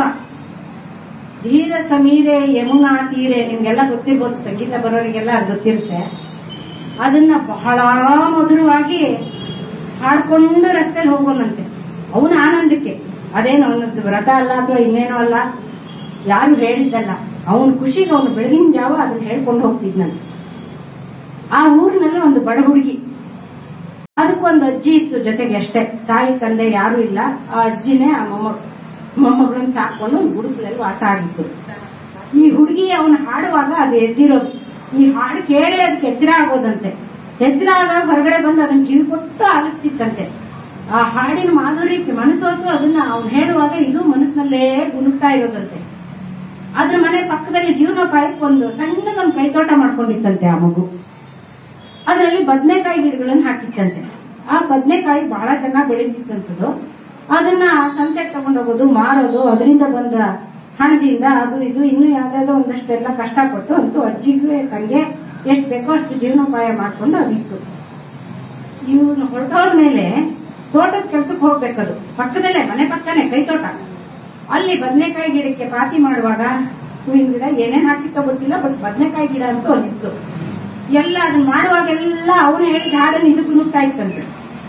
ಧೀರ ಸಮೀರೆ ಯಮುನಾ ತೀರೆ ನಿಮ್ಗೆಲ್ಲ ಗೊತ್ತಿರ್ಬೋದು ಸಂಗೀತ ಬರೋರಿಗೆಲ್ಲ ಅದು ಗೊತ್ತಿರುತ್ತೆ ಅದನ್ನ ಬಹಳ ಮಧುರವಾಗಿ ಹಾಡ್ಕೊಂಡು ರಸ್ತೆಯಲ್ಲಿ ಹೋಗೋನಂತೆ ಅವನ ಆನಂದಕ್ಕೆ ಅದೇನು ಅವನದ್ದು ವ್ರತ ಅಲ್ಲ ಅಥವಾ ಇನ್ನೇನೋ ಅಲ್ಲ ಯಾರು ಹೇಳಿದ್ದಲ್ಲ ಅವನ ಖುಷಿಗೆ ಅವನು ಬೆಳಗಿನ ಜಾವ ಅದನ್ನ ಹೇಳ್ಕೊಂಡು ಹೋಗ್ತಿದ್ನಂತೆ ಆ ಊರಿನಲ್ಲಿ ಒಂದು ಬಡ ಹುಡುಗಿ ಆ ಅದಕ್ಕೊಂದು ಅಜ್ಜಿ ಇತ್ತು ಜೊತೆಗೆ ಅಷ್ಟೇ ತಾಯಿ ತಂದೆ ಯಾರು ಇಲ್ಲ ಆ ಅಜ್ಜಿನೇ ಆ ಮೊಮ್ಮ ಮೊಮ್ಮಗಳನ್ನ ಸಾಕೊಂಡು ಗುಡಿಸಲಲ್ಲಿ ವಾಸ ಆಗಿತ್ತು ಈ ಹುಡುಗಿ ಅವನು ಹಾಡುವಾಗ ಅದು ಎದ್ದಿರೋದು ಈ ಹಾಡು ಕೇಳಿ ಅದಕ್ಕೆ ಎಚ್ಚರ ಆಗೋದಂತೆ ಎಚ್ಚರ ಆದಾಗ ಹೊರಗಡೆ ಬಂದು ಅದನ್ನ ಕಿವಿ ಕೊಟ್ಟು ಆಲಿಸ್ತಿತ್ತಂತೆ ಆ ಹಾಡಿನ ಮಾಧುರ್ಯಕ್ಕೆ ಮನಸ್ಸೋತು ಅದನ್ನ ಅವ್ನು ಹೇಳುವಾಗ ಇದು ಮನಸ್ಸಿನಲ್ಲೇ ಗುಣುಕ್ತಾ ಇರೋದಂತೆ ಅದ್ರ ಮನೆ ಪಕ್ಕದಲ್ಲಿ ಜೀವನೋಪಾಯಕ್ಕೆ ಒಂದು ಸಣ್ಣದೊಂದು ಕೈತೋಟ ಮಾಡ್ಕೊಂಡಿತ್ತಂತೆ ಆ ಮಗು ಅದರಲ್ಲಿ ಬದನೆಕಾಯಿ ಗಿಡಗಳನ್ನು ಹಾಕಿತ್ತಂತೆ ಆ ಬದನೆಕಾಯಿ ಬಹಳ ಚೆನ್ನಾಗಿ ಬೆಳೀತಿತ್ತಂತದ್ದು ಅದನ್ನ ಸಂತೆಗೆ ತಗೊಂಡೋಗೋದು ಮಾರೋದು ಅದರಿಂದ ಬಂದ ಹಣದಿಂದ ಅದು ಇದು ಇನ್ನು ಯಾವ್ದಾದ್ರು ಒಂದಷ್ಟೆಲ್ಲ ಕಷ್ಟಪಟ್ಟು ಅಂತೂ ಅಜ್ಜಿಗೆ ತಂಗೆ ಎಷ್ಟು ಬೇಕೋ ಅಷ್ಟು ಜೀವನೋಪಾಯ ಮಾಡ್ಕೊಂಡು ಅದಿತ್ತು ಇವನು ಹೊರಟೋದ ಮೇಲೆ ತೋಟದ ಕೆಲ್ಸಕ್ಕೆ ಹೋಗ್ಬೇಕದು ಪಕ್ಕದಲ್ಲೇ ಮನೆ ಪಕ್ಕನೇ ಕೈತೋಟ ಅಲ್ಲಿ ಬದನೆಕಾಯಿ ಗಿಡಕ್ಕೆ ಪಾತಿ ಮಾಡುವಾಗ ಹೂವಿನ ಗಿಡ ಏನೇನ್ ಹಾಕಿತ್ತೋ ಗೊತ್ತಿಲ್ಲ ಬಟ್ ಬದನೆಕಾಯಿ ಗಿಡ ಅಂತೂ ಅಲ್ಲಿತ್ತು ಎಲ್ಲ ಅದನ್ನ ಮಾಡುವಾಗೆಲ್ಲ ಅವನು ಹೇಳಿದ ಹಾಡನ್ನು ಇದಕ್ಕೂ ನುಗ್ತಾ ಇತ್ತಂತೆ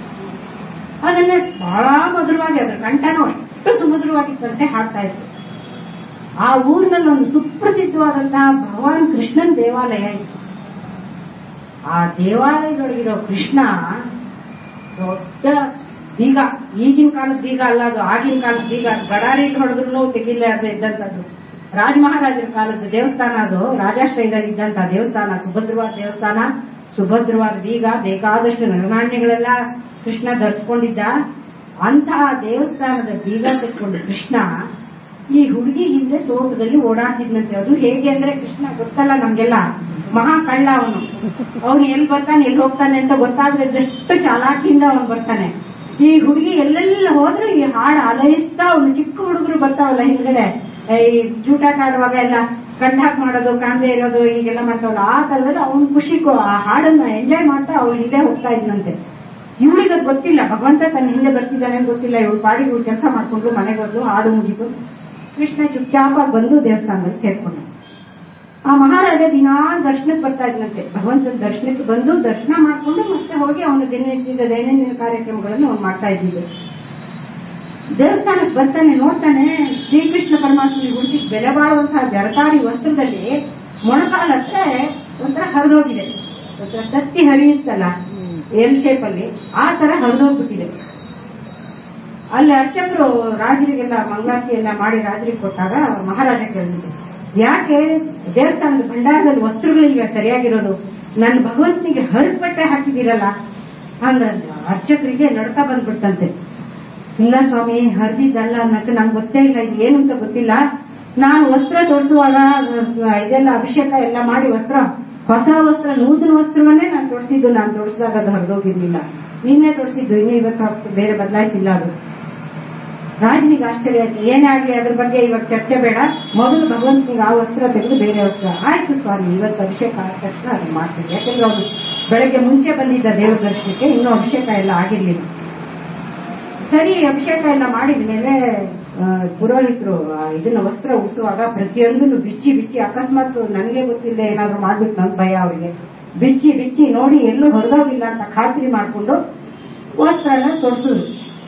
ಅದನ್ನ ಬಹಳ ಮಧುರವಾಗಿ ಅದ್ರ ಕಂಠನೂ ಅಷ್ಟು ಸುಮಧುರವಾಗಿತ್ತಂತೆ ಹಾಡ್ತಾ ಇತ್ತು ಆ ಊರಿನಲ್ಲಿ ಒಂದು ಸುಪ್ರಸಿದ್ಧವಾದಂತಹ ಭಗವಾನ್ ಕೃಷ್ಣನ್ ದೇವಾಲಯ ಇತ್ತು ಆ ದೇವಾಲಯದೊಳಗಿರೋ ಕೃಷ್ಣ ದೊಡ್ಡ ಬೀಗ ಈಗಿನ ಕಾಲದ ಬೀಗ ಅಲ್ಲ ಅದು ಆಗಿನ ಕಾಲದ ಬೀಗ ಗಡಾರಿ ಹೊಡೆದ್ರು ತೆಗಿಲಾರ್ದೆ ಇದ್ದಂತದ್ದು ರಾಜ ಮಹಾರಾಜರ ಕಾಲದ ದೇವಸ್ಥಾನ ಅದು ರಾಜಾಶ್ರಯದಲ್ಲಿ ಇದ್ದಂತ ದೇವಸ್ಥಾನ ಸುಭದ್ರವಾದ ದೇವಸ್ಥಾನ ಸುಭದ್ರವಾದ ಬೀಗ ಬೇಕಾದಷ್ಟು ನರನಾಣ್ಯಗಳೆಲ್ಲ ಕೃಷ್ಣ ಧರಿಸ್ಕೊಂಡಿದ್ದ ಅಂತಹ ದೇವಸ್ಥಾನದ ಬೀಗ ತೆಕ್ಕೊಂಡು ಕೃಷ್ಣ ಈ ಹುಡುಗಿ ಹಿಂದೆ ತೋಟದಲ್ಲಿ ಓಡಾಡ್ತಿದ್ನಂತೆ ಅದು ಹೇಗೆ ಅಂದ್ರೆ ಕೃಷ್ಣ ಗೊತ್ತಲ್ಲ ನಮ್ಗೆಲ್ಲ ಮಹಾ ಕಳ್ಳ ಅವನು ಅವನು ಎಲ್ಲಿ ಬರ್ತಾನೆ ಎಲ್ಲಿ ಹೋಗ್ತಾನೆ ಅಂತ ಗೊತ್ತಾಗದಷ್ಟು ಚಾಲಾಕಿಯಿಂದ ಅವನು ಬರ್ತಾನೆ ಈ ಹುಡುಗಿ ಎಲ್ಲೆಲ್ಲ ಹೋದ್ರೆ ಈ ಹಾಡು ಅಲೈಸ್ತಾ ಅವನು ಚಿಕ್ಕ ಹುಡುಗರು ಬರ್ತಾವಲ್ಲ ಹಿಂದ್ಗಡೆ ಈ ಜೂಟಾಟ ಆಡುವಾಗ ಎಲ್ಲ ಕಂಠಾಕ್ ಮಾಡೋದು ಕಾಣದೇ ಇರೋದು ಈಗೆಲ್ಲ ಮಾಡ್ತಾವಲ್ಲ ಆ ಕಾಲದಲ್ಲಿ ಅವನು ಖುಷಿಗೂ ಆ ಹಾಡನ್ನ ಎಂಜಾಯ್ ಮಾಡ್ತಾ ಅವ್ಳು ಹಿಂದೆ ಹೋಗ್ತಾ ಇದ್ನಂತೆ ಇವಳಿಗೆ ಅದು ಗೊತ್ತಿಲ್ಲ ಭಗವಂತ ತನ್ನ ಹಿಂದೆ ಬರ್ತಿದ್ದಾನೆ ಅಂತ ಗೊತ್ತಿಲ್ಲ ಇವಳು ಪಾಡಿ ಇವಳು ಕೆಲಸ ಮಾಡ್ಕೊಂಡು ಮನೆಗೆ ಬಂದು ಹಾಡು ಮುಗಿದು ಕೃಷ್ಣ ಚುಪ್ಚಾಪಾಗಿ ಬಂದು ದೇವಸ್ಥಾನದಲ್ಲಿ ಸೇರ್ಕೊಂಡ ಆ ಮಹಾರಾಜ ದಿನಾ ದರ್ಶನಕ್ಕೆ ಬರ್ತಾ ಇದ್ನಂತೆ ಭಗವಂತನ ದರ್ಶನಕ್ಕೆ ಬಂದು ದರ್ಶನ ಮಾಡ್ಕೊಂಡು ಮತ್ತೆ ಹೋಗಿ ಅವನ ದಿನನಿತ್ಯದ ದೈನಂದಿನ ಕಾರ್ಯಕ್ರಮಗಳನ್ನು ಅವನು ಮಾಡ್ತಾ ಇದ್ದಿದ್ದು ದೇವಸ್ಥಾನಕ್ಕೆ ಬರ್ತಾನೆ ನೋಡ್ತಾನೆ ಶ್ರೀಕೃಷ್ಣ ಪರಮಾತ್ಮನಿಗೆ ಗುಡಿಸಿ ಬೆಲೆ ಬಾಳುವಂತಹ ಜರತಾರಿ ವಸ್ತ್ರದಲ್ಲಿ ಮೊಣಕಾಲ ಹತ್ರ ಒಂಥರ ಹರಿದೋಗಿದೆ ಒಂಥರ ತತ್ತಿ ಹರಿಯುತ್ತಲ್ಲ ಎಲ್ ಶೇಪ್ ಅಲ್ಲಿ ಆ ತರ ಹರಿದೋಗ್ಬಿಟ್ಟಿದೆ ಅಲ್ಲಿ ಅರ್ಚಕರು ರಾಜರಿಗೆಲ್ಲ ಮಂಗಳಾರತಿ ಎಲ್ಲ ಮಾಡಿ ರಾಜರಿಗೆ ಕೊಟ್ಟಾಗ ಮಹಾರಾಜ ಕೇಳಿದ್ರು ಯಾಕೆ ದೇವಸ್ಥಾನದ ಭಂಡಾರದಲ್ಲಿ ವಸ್ತ್ರಗಳಿಗೆ ಸರಿಯಾಗಿರೋದು ನನ್ನ ಭಗವಂತನಿಗೆ ಹರಿದ ಬಟ್ಟೆ ಹಾಕಿದಿರಲ್ಲ ಅಂದ್ರೆ ಅರ್ಚಕರಿಗೆ ನಡ್ಕ ಬಂದ್ಬಿಡ್ತಂತೆ ಇಲ್ಲ ಸ್ವಾಮಿ ಹರಿದಿದ್ದಲ್ಲ ಅನ್ನಕ್ಕೆ ನಂಗೆ ಗೊತ್ತೇ ಇಲ್ಲ ಇದು ಏನು ಅಂತ ಗೊತ್ತಿಲ್ಲ ನಾನು ವಸ್ತ್ರ ತೋರಿಸುವಾಗ ಇದೆಲ್ಲ ಅಭಿಷೇಕ ಎಲ್ಲ ಮಾಡಿ ವಸ್ತ್ರ ಹೊಸ ವಸ್ತ್ರ ನೂತನ ವಸ್ತ್ರವನ್ನೇ ನಾನು ತೊಡಿಸಿದ್ದು ನಾನು ತೊಡಿಸಿದಾಗ ಅದು ಹರಿದೋಗಿರ್ಲಿಲ್ಲ ನಿನ್ನೆ ತೊಡಿಸಿದ್ದು ಇನ್ನು ಇವತ್ತು ಬೇರೆ ಬದಲಾಯಿಸಿಲ್ಲ ಅದು ರಾಜನಿಗೆ ಆಶ್ಚರ್ಯ ಆಯ್ತು ಏನೇ ಆಗಲಿ ಅದ್ರ ಬಗ್ಗೆ ಇವಾಗ ಚರ್ಚೆ ಬೇಡ ಮೊದಲು ಭಗವಂತನಿಗೆ ಆ ವಸ್ತ್ರ ತೆಗೆದು ಬೇರೆ ವಸ್ತ್ರ ಆಯ್ತು ಸ್ವಾಮಿ ಇವತ್ತು ಅಭಿಷೇಕ ಆದ ತಕ್ಷಣ ಅದನ್ನ ಮಾಡ್ತೀವಿ ಯಾಕಂದ್ರೆ ಅವರು ಬೆಳಗ್ಗೆ ಮುಂಚೆ ಬಂದಿದ್ದ ದೇವರ ದರ್ಶನಕ್ಕೆ ಇನ್ನೂ ಅಭಿಷೇಕ ಎಲ್ಲ ಆಗಿರ್ಲಿಲ್ಲ ಸರಿ ಅಭಿಷೇಕ ಎಲ್ಲ ಮಾಡಿದ ಮೇಲೆ ಪುರೋಹಿತರು ಇದನ್ನ ವಸ್ತ್ರ ಉಡಿಸುವಾಗ ಪ್ರತಿಯೊಂದನ್ನು ಬಿಚ್ಚಿ ಬಿಚ್ಚಿ ಅಕಸ್ಮಾತ್ ನನಗೆ ಗೊತ್ತಿಲ್ಲ ಏನಾದ್ರು ಮಾಡ್ಬಿಟ್ಟು ನನ್ ಭಯ ಅವರಿಗೆ ಬಿಚ್ಚಿ ಬಿಚ್ಚಿ ನೋಡಿ ಎಲ್ಲೂ ಹೊರದೋಗಿಲ್ಲ ಅಂತ ಖಾತ್ರಿ ಮಾಡಿಕೊಂಡು ವಸ್ತ್ರನ ತೊಡಿಸಿದ್ರು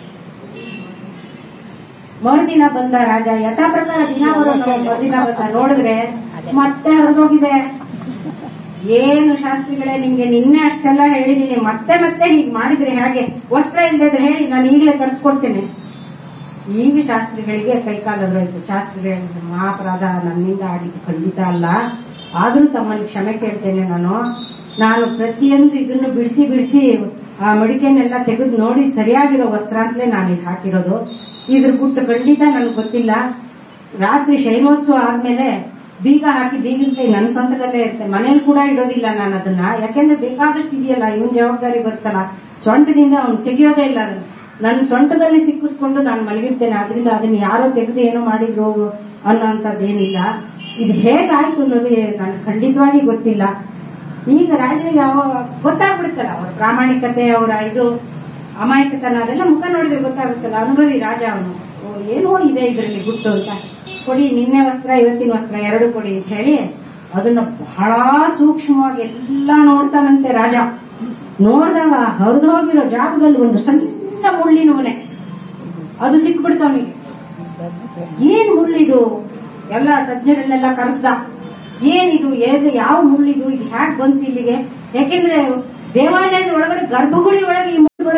ಮರುದಿನ ಬಂದ ರಾಜ ಯಥಾ ಪ್ರಕಾರ ದಿನ ಬರೋನು ಮರುದಿನ ಬಂದ ನೋಡಿದ್ರೆ ಮತ್ತೆ ಹೊರದೋಗಿದೆ ಏನು ಶಾಸ್ತ್ರಿಗಳೇ ನಿಮ್ಗೆ ನಿನ್ನೆ ಅಷ್ಟೆಲ್ಲ ಹೇಳಿದೀನಿ ಮತ್ತೆ ಮತ್ತೆ ಹೀಗೆ ಮಾಡಿದ್ರೆ ಹೇಗೆ ವಸ್ತ್ರ ಇಲ್ಲದ್ರೆ ಹೇಳಿ ನಾನು ಈಗಲೇ ತರಿಸ್ಕೊಡ್ತೇನೆ ಈಗ ಶಾಸ್ತ್ರಿಗಳಿಗೆ ಕೈಕಾಲದ್ರಾಯ್ತು ಶಾಸ್ತ್ರಿಗಳೇ ಮಹಾಪರಾಧ ನನ್ನಿಂದ ಆಗಿದ್ದು ಖಂಡಿತ ಅಲ್ಲ ಆದ್ರೂ ತಮ್ಮಲ್ಲಿ ಕ್ಷಮೆ ಕೇಳ್ತೇನೆ ನಾನು ನಾನು ಪ್ರತಿಯೊಂದು ಇದನ್ನು ಬಿಡಿಸಿ ಬಿಡಿಸಿ ಆ ಮಡಿಕೆನೆಲ್ಲ ತೆಗೆದು ನೋಡಿ ಸರಿಯಾಗಿರೋ ವಸ್ತ್ರ ಅಂತಲೇ ನಾನು ಇದು ಹಾಕಿರೋದು ಇದ್ರ ಗುಟ್ಟು ಖಂಡಿತ ನನಗೆ ಗೊತ್ತಿಲ್ಲ ರಾತ್ರಿ ಶೈನೋತ್ಸವ ಆದ್ಮೇಲೆ ಬೀಗ ಹಾಕಿ ಬೀಗಿನ ಕೈ ನನ್ನ ಸ್ವಂತದಲ್ಲೇ ಇರುತ್ತೆ ಮನೇಲಿ ಕೂಡ ಇಡೋದಿಲ್ಲ ನಾನು ಅದನ್ನ ಯಾಕೆಂದ್ರೆ ಬೇಕಾದಷ್ಟು ಇದೆಯಲ್ಲ ಇವನ್ ಜವಾಬ್ದಾರಿ ಬರ್ತಲ್ಲ ಸೊಂಟದಿಂದ ಅವ್ನು ತೆಗಿಯೋದೇ ಇಲ್ಲ ಅದನ್ನ ನನ್ನ ಸೊಂಟದಲ್ಲಿ ಸಿಕ್ಕಿಸ್ಕೊಂಡು ನಾನು ಮಲಗಿರ್ತೇನೆ ಆದ್ರಿಂದ ಅದನ್ನ ಯಾರೋ ತೆಗೆದು ಏನೋ ಮಾಡಿದ್ರು ಅನ್ನೋಂಥದ್ದೇನಿಲ್ಲ ಇದು ಹೇಗಾಯ್ತು ಅನ್ನೋದು ನನಗೆ ಖಂಡಿತವಾಗಿ ಗೊತ್ತಿಲ್ಲ ಈಗ ರಾಜರಿಗೆ ಅವ ಗೊತ್ತಾಗ್ಬಿಡುತ್ತಲ್ಲ ಅವರ ಪ್ರಾಮಾಣಿಕತೆ ಅವರ ಇದು ಅಮಾಯಕತನ ಅದೆಲ್ಲ ಮುಖ ನೋಡಿದ್ರೆ ಗೊತ್ತಾಗುತ್ತಲ್ಲ ಅನುಭವಿ ರಾಜ ಅವನು ಏನೋ ಇದೆ ಇದರಲ್ಲಿ ಗುಟ್ಟು ಅಂತ ಕೊಡಿ ನಿನ್ನೆ ವಸ್ತ್ರ ಇವತ್ತಿನ ವಸ್ತ್ರ ಎರಡು ಕೊಡಿ ಅಂತ ಹೇಳಿ ಅದನ್ನ ಬಹಳ ಸೂಕ್ಷ್ಮವಾಗಿ ಎಲ್ಲ ನೋಡ್ತಾನಂತೆ ರಾಜ ನೋಡಿದಾಗ ಹರಿದು ಹೋಗಿರೋ ಜಾಗದಲ್ಲಿ ಒಂದು ಸಣ್ಣ ಮುಳ್ಳಿನ ಮನೆ ಅದು ಸಿಕ್ಬಿಡ್ತಾವನಿಗೆ ಏನ್ ಮುಳ್ಳಿದು ಎಲ್ಲ ತಜ್ಞರನ್ನೆಲ್ಲ ಕರೆಸ್ದ ಏನಿದು ಏದು ಯಾವ ಮುಳ್ಳಿದು ಇದು ಹ್ಯಾಕ್ ಬಂತು ಇಲ್ಲಿಗೆ ಯಾಕೆಂದ್ರೆ ದೇವಾಲಯದ ಒಳಗಡೆ ಗರ್ಭಗುಡಿ ಒಳಗೆ ಈ ಮುಳ್ಳು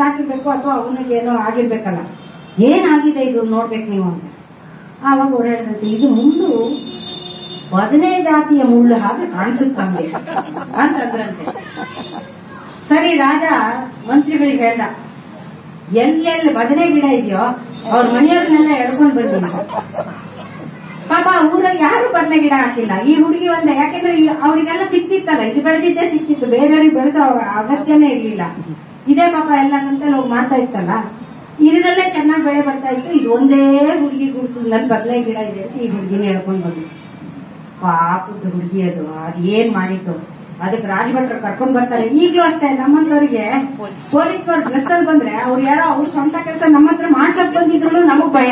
ಹಾಕಿರ್ಬೇಕು ಅಥವಾ ಅವನಿಗೆ ಏನೋ ಆಗಿರ್ಬೇಕಲ್ಲ ಏನಾಗಿದೆ ಇದು ನೋಡ್ಬೇಕು ನೀವು ಅಂತ ಆವಾಗ ಅವ್ರು ಹೇಳಿದಂತೆ ಇದು ಮುಳ್ಳು ಬದನೆ ಜಾತಿಯ ಮುಳ್ಳು ಹಾಗೆ ಕಾಣಿಸುತ್ತಂಗೆ ಅಂತಂದ್ರಂತೆ ಸರಿ ರಾಜ ಮಂತ್ರಿಗಳಿಗೆ ಹೇಳ್ದ ಎಲ್ಲೆಲ್ಲಿ ಬದನೆ ಗಿಡ ಇದೆಯೋ ಅವ್ರ ಮನೆಯವ್ರನ್ನೆಲ್ಲ ಎಳ್ಕೊಂಡು ಬನ್ನಿ ಅಂತ. ಪಾಪ ಊರಲ್ಲಿ ಯಾರು ಬದನೆ ಗಿಡ ಹಾಕಿಲ್ಲ ಈ ಹುಡುಗಿ ಒಂದ ಯಾಕೆಂದ್ರೆ ಈ- ಅವ್ರಿಗೆಲ್ಲ ಸಿಕ್ತಿತ್ತಲ್ಲ ಇದು ಬೆಳೆದಿದ್ದೇ ಸಿಕ್ತಿತ್ತು ಬೇರೆಯವ್ರಿಗೆ ಬೆಳೆಸೋ ಅಗತ್ಯನೇ ಇರ್ಲಿಲ್ಲ ಇದೇ ಪಾಪ ಎಲ್ಲ ಸಂತೆಲಿ ಹೋಗಿ ಮಾಡ್ತಾ ಇತ್ತಲ್ಲ ಇದರಲ್ಲೇ ಚೆನ್ನಾಗಿ ಬೆಳೆ ಬರ್ತಾ ಇತ್ತು ಇದು ಒಂದೇ ಹುಡುಗಿ ಗುಡಿಸಿದ್ನಲ್ಲಿ ಬದನೆ ಗಿಡ ಇದೆ ಅಂತ ಈ ಹುಡುಗಿನ ಹೇಳ್ಕೊಂಡು ಬಂದು ಪಾಪದ ಹುಡುಗಿ ಅದು ಅದ್ ಏನ್ ಮಾಡಿತ್ತು ಅದಕ್ಕೆ ರಾಜಭಟ್ರು ಕರ್ಕೊಂಡ್ ಬರ್ತಾರೆ ಈಗ್ಲೂ ಅಷ್ಟೇ ನಮ್ಮಂತವ್ರಿಗೆ ಪೊಲೀಸ್ನವ್ರು ಡ್ರೆಸ್ ಅಲ್ಲಿ ಬಂದ್ರೆ ಅವ್ರು ಯಾರೋ ಅವ್ರ ಸ್ವಂತ ಕೆಲಸ ನಮ್ಮ ಹತ್ರ ಮಾಡ್ಸಕ್ ಬಂದಿದ್ರು ನಮಗ್ ಭಯ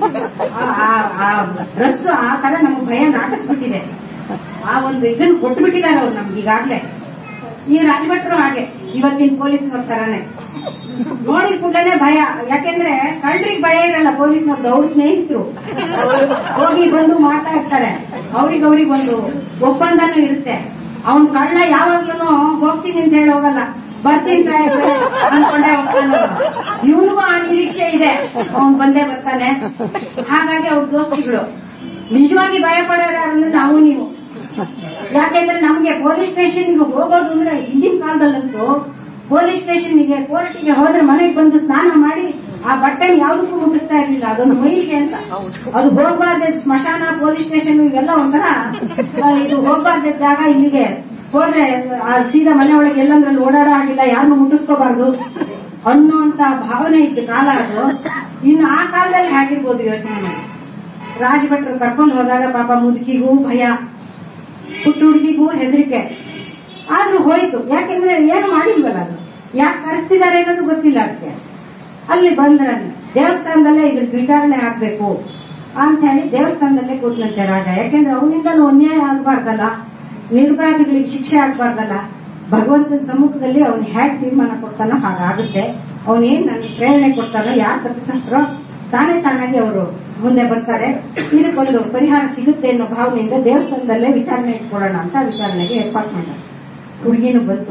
ಡ್ರೆಸ್ ಆ ತರ ನಮಗ್ ಭಯ ನಾಟಿಸ್ಬಿಟ್ಟಿದೆ ಆ ಒಂದು ಇದನ್ನ ಕೊಟ್ಬಿಟ್ಟಿದ್ದಾರೆ ಅವ್ರು ನಮ್ಗೆ ಈಗಾಗ್ಲೇ ಈ ರಾಜಭಟ್ರು ಹಾಗೆ ಇವತ್ತಿನ ಪೊಲೀಸ್ನವ್ರ ತರಾನೇ ನೋಡಿದ ಕೂಡಲೇ ಭಯ ಯಾಕೆಂದ್ರೆ ಕಳ್ರಿಗೆ ಭಯ ಇರಲ್ಲ ಪೊಲೀಸ್ನವ್ರದ್ದು ಅವ್ರ ಸ್ನೇಹಿತರು ಹೋಗಿ ಬಂದು ಮಾಡ್ತಾ ಇರ್ತಾರೆ ಅವ್ರಿಗೆ ಅವ್ರಿಗೆ ಒಂದು ಒಪ್ಪಂದನೂ ಇರುತ್ತೆ ಅವ್ನ್ ಕಳ್ಳ ಯಾವಾಗ್ಲೂ ಹೋಗ್ತೀನಿ ಅಂತ ಹೇಳಿ ಹೋಗಲ್ಲ ಬರ್ತೀನಿ ಸಾಹೇಬ್ರೆ ಅನ್ಕೊಂಡೇ ಹೋಗ್ತಾನೆ ಇವನಿಗೂ ಆ ನಿರೀಕ್ಷೆ ಇದೆ ಅವ್ನ್ ಬಂದೇ ಬರ್ತಾನೆ ಹಾಗಾಗಿ ಅವ್ರ ದೋಸ್ತಿಗಳು ನಿಜವಾಗಿ ಭಯ ಪಡೋರು ಅಂದ್ರೆ ನಾವು ನೀವು ಯಾಕೆಂದ್ರೆ ನಮ್ಗೆ ಪೊಲೀಸ್ ಸ್ಟೇಷನ್ಗೆ ಹೋಗೋದು ಅಂದ್ರೆ ಹಿಂದಿನ ಕಾಲದಲ್ಲಂತೂ ಪೊಲೀಸ್ ಸ್ಟೇಷನ್ಗೆ ಕೋರ್ಟಿಗೆ ಹೋದ್ರೆ ಮನೆಗೆ ಬಂದು ಸ್ನಾನ ಮಾಡಿ ಆ ಬಟ್ಟೆ ಯಾವ್ದಕ್ಕೂ ಮುಟ್ಟಿಸ್ತಾ ಇರ್ಲಿಲ್ಲ ಅದೊಂದು ಮೈಲಿಗೆ ಅಂತ ಅದು ಹೋಗ್ಬಾರ್ದ ಸ್ಮಶಾನ ಪೊಲೀಸ್ ಸ್ಟೇಷನ್ ಇವೆಲ್ಲ ಒಂಥರ ಆ, ಇದು ಹೋಗ್ಬಾರ್ದ ಜಾಗ ಇಲ್ಲಿಗೆ ಹೋದ್ರೆ ಆ ಸೀದಾ ಮನೆ ಒಳಗೆ ಎಲ್ಲಂದ್ರಲ್ಲಿ ಓಡಾಡೋ ಆಗಿಲ್ಲ ಯಾರನ್ನು ಮುಟ್ಟಿಸ್ಕೋಬಾರ್ದು ಅನ್ನುವಂತ ಭಾವನೆ ಇತ್ತು ಕಾಲ ಅದು ಇನ್ನು ಆ ಕಾಲದಲ್ಲಿ ಹೇಗಿರ್ಬೋದು ಯೋಚನೆ ಮಾಡಿ ರಾಜಭಟ್ರು ಕರ್ಕೊಂಡು ಹೋದಾಗ ಪಾಪ ಮುದುಕಿಗೂ ಭಯ ಪುಟ್ಟ ಹುಡುಗಿಗೂ ಹೆದರಿಕೆ ಆದ್ರೂ ಹೋಯ್ತು ಯಾಕೆಂದ್ರೆ ಏನು ಮಾಡಿಲ್ವಲ್ಲ ಅದು ಯಾಕೆ ಕರೆಸ್ತಿದ್ದಾರೆ ಅನ್ನೋದು ಗೊತ್ತಿಲ್ಲ ಅದಕ್ಕೆ ಅಲ್ಲಿ ಬಂದ್ರ ದೇವಸ್ಥಾನದಲ್ಲೇ ಇದ್ರ ವಿಚಾರಣೆ ಆಗ್ಬೇಕು ಅಂತ ಹೇಳಿ ದೇವಸ್ಥಾನದಲ್ಲೇ ಕೂತ್ನಂತೆ ರಾಜ ಯಾಕೆಂದ್ರೆ ಅವನಿಂದಲೂ ಅನ್ಯಾಯ ಆಗ್ಬಾರ್ದಲ್ಲ ನಿರ್ಭಯಾದಿಗಳಿಗೆ ಶಿಕ್ಷೆ ಆಗ್ಬಾರ್ದಲ್ಲ ಭಗವಂತನ ಸಮ್ಮುಖದಲ್ಲಿ ಅವನು ಹೇಗೆ ತೀರ್ಮಾನ ಕೊಡ್ತಾನೋ ಹಾಗಾಗುತ್ತೆ ಅವನೇನ್ ನನಗೆ ಪ್ರೇರಣೆ ಕೊಡ್ತಾನೋ ಯಾರು ತಪ್ಪಿಸ್ತರೋ ತಾನೇ ತಾನಾಗಿ ಅವರು ಮುಂದೆ ಬರ್ತಾರೆ ಇದಕ್ಕೊಂದು ಪರಿಹಾರ ಸಿಗುತ್ತೆ ಅನ್ನೋ ಭಾವನೆಯಿಂದ ದೇವಸ್ಥಾನದಲ್ಲೇ ವಿಚಾರಣೆ ಇಟ್ಕೊಳ್ಳೋಣ ಅಂತ ವಿಚಾರಣೆಗೆ ಏರ್ಪಾಟ್ ಮಾಡ್ತಾರೆ ಹುಡುಗಿನೂ ಬಂತು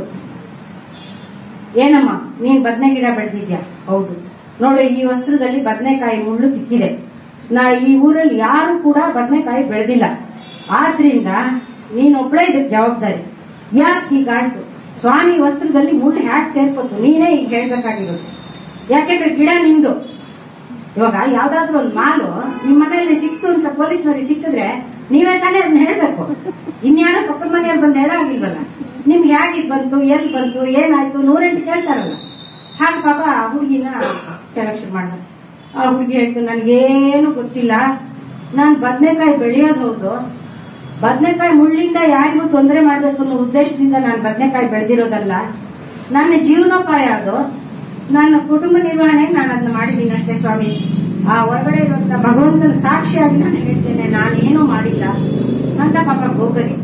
ಏನಮ್ಮ ನೀನ್ ಬದನೆ ಗಿಡ ಬೆಳೆದಿದ್ಯಾ ಹೌದು ನೋಡು ಈ ವಸ್ತ್ರದಲ್ಲಿ ಬದನೆಕಾಯಿ ಮುಳ್ಳು ಸಿಕ್ಕಿದೆ ನಾ ಈ ಊರಲ್ಲಿ ಯಾರು ಕೂಡ ಬದನೆಕಾಯಿ ಬೆಳೆದಿಲ್ಲ ಆದ್ರಿಂದ ನೀನೊಬ್ಳೇ ಇದಕ್ಕೆ ಜವಾಬ್ದಾರಿ ಯಾಕೆ ಹೀಗಾಯ್ತು ಸ್ವಾಮಿ ವಸ್ತ್ರದಲ್ಲಿ ಮುಳ್ಳು ಹ್ಯಾಕ್ ಸೇರ್ಕೊತು ನೀನೇ ಈಗ ಹೇಳ್ಬೇಕಾಗಿರೋದು ಯಾಕೆಂದ್ರೆ ಗಿಡ ನಿಂದು ಇವಾಗ ಯಾವ್ದಾದ್ರು ಒಂದು ಮಾಲು ನಿಮ್ ಮನೆಯಲ್ಲಿ ಸಿಕ್ತು ಅಂತ ಪೊಲೀಸ್ನವ್ರಿಗೆ ಸಿಕ್ಕಿದ್ರೆ ನೀವೇ ತಾನೇ ಅದನ್ನ ಹೇಳ್ಬೇಕು ಇನ್ಯಾರೋ ಪಕ್ಕದ ಮನೆಯವ್ರು ಬಂದು ಹೇಳಾಗಿಲ್ವಲ್ಲ ನಿಮ್ಗೆ ಹೇಗಿದ್ ಬಂತು ಎಲ್ಲಿ ಬಂತು ಏನಾಯ್ತು ನೂರೆಂಟು ಕೇಳ್ತಾರಲ್ಲ ಹಾಗೆ ಪಾಪ ಆ ಹುಡುಗಿನ ಸೆಲೆಕ್ಷನ್ ಮಾಡ ಆ ಹುಡುಗಿ ಹೇಳ್ತು ನನ್ಗೇನು ಗೊತ್ತಿಲ್ಲ ನಾನ್ ಬದನೆಕಾಯಿ ಬೆಳೆಯೋದು ಹೌದು ಬದನೆಕಾಯಿ ಮುಳ್ಳಿಂದ ಯಾರಿಗೂ ತೊಂದರೆ ಮಾಡ್ಬೇಕು ಅನ್ನೋ ಉದ್ದೇಶದಿಂದ ನಾನು ಬದನೆಕಾಯಿ ಬೆಳೆದಿರೋದಲ್ಲ ನನ್ನ ಜೀವನೋಪಾಯ ಅದು ನನ್ನ ಕುಟುಂಬ ನಿರ್ವಹಣೆಗೆ ನಾನು ಅದನ್ನ ಮಾಡಿದ್ದೀನಿ ಅಷ್ಟೇ ಸ್ವಾಮಿ ಆ ಹೊರಗಡೆ ಇರುವಂತ ಭಗವಂತನ ಸಾಕ್ಷಿಯಾಗಿ ನಾನು ಹೇಳ್ತೇನೆ ನಾನೇನೂ ಮಾಡಿಲ್ಲ ಅಂತ ಪಾಪ ಹೋಗರಿ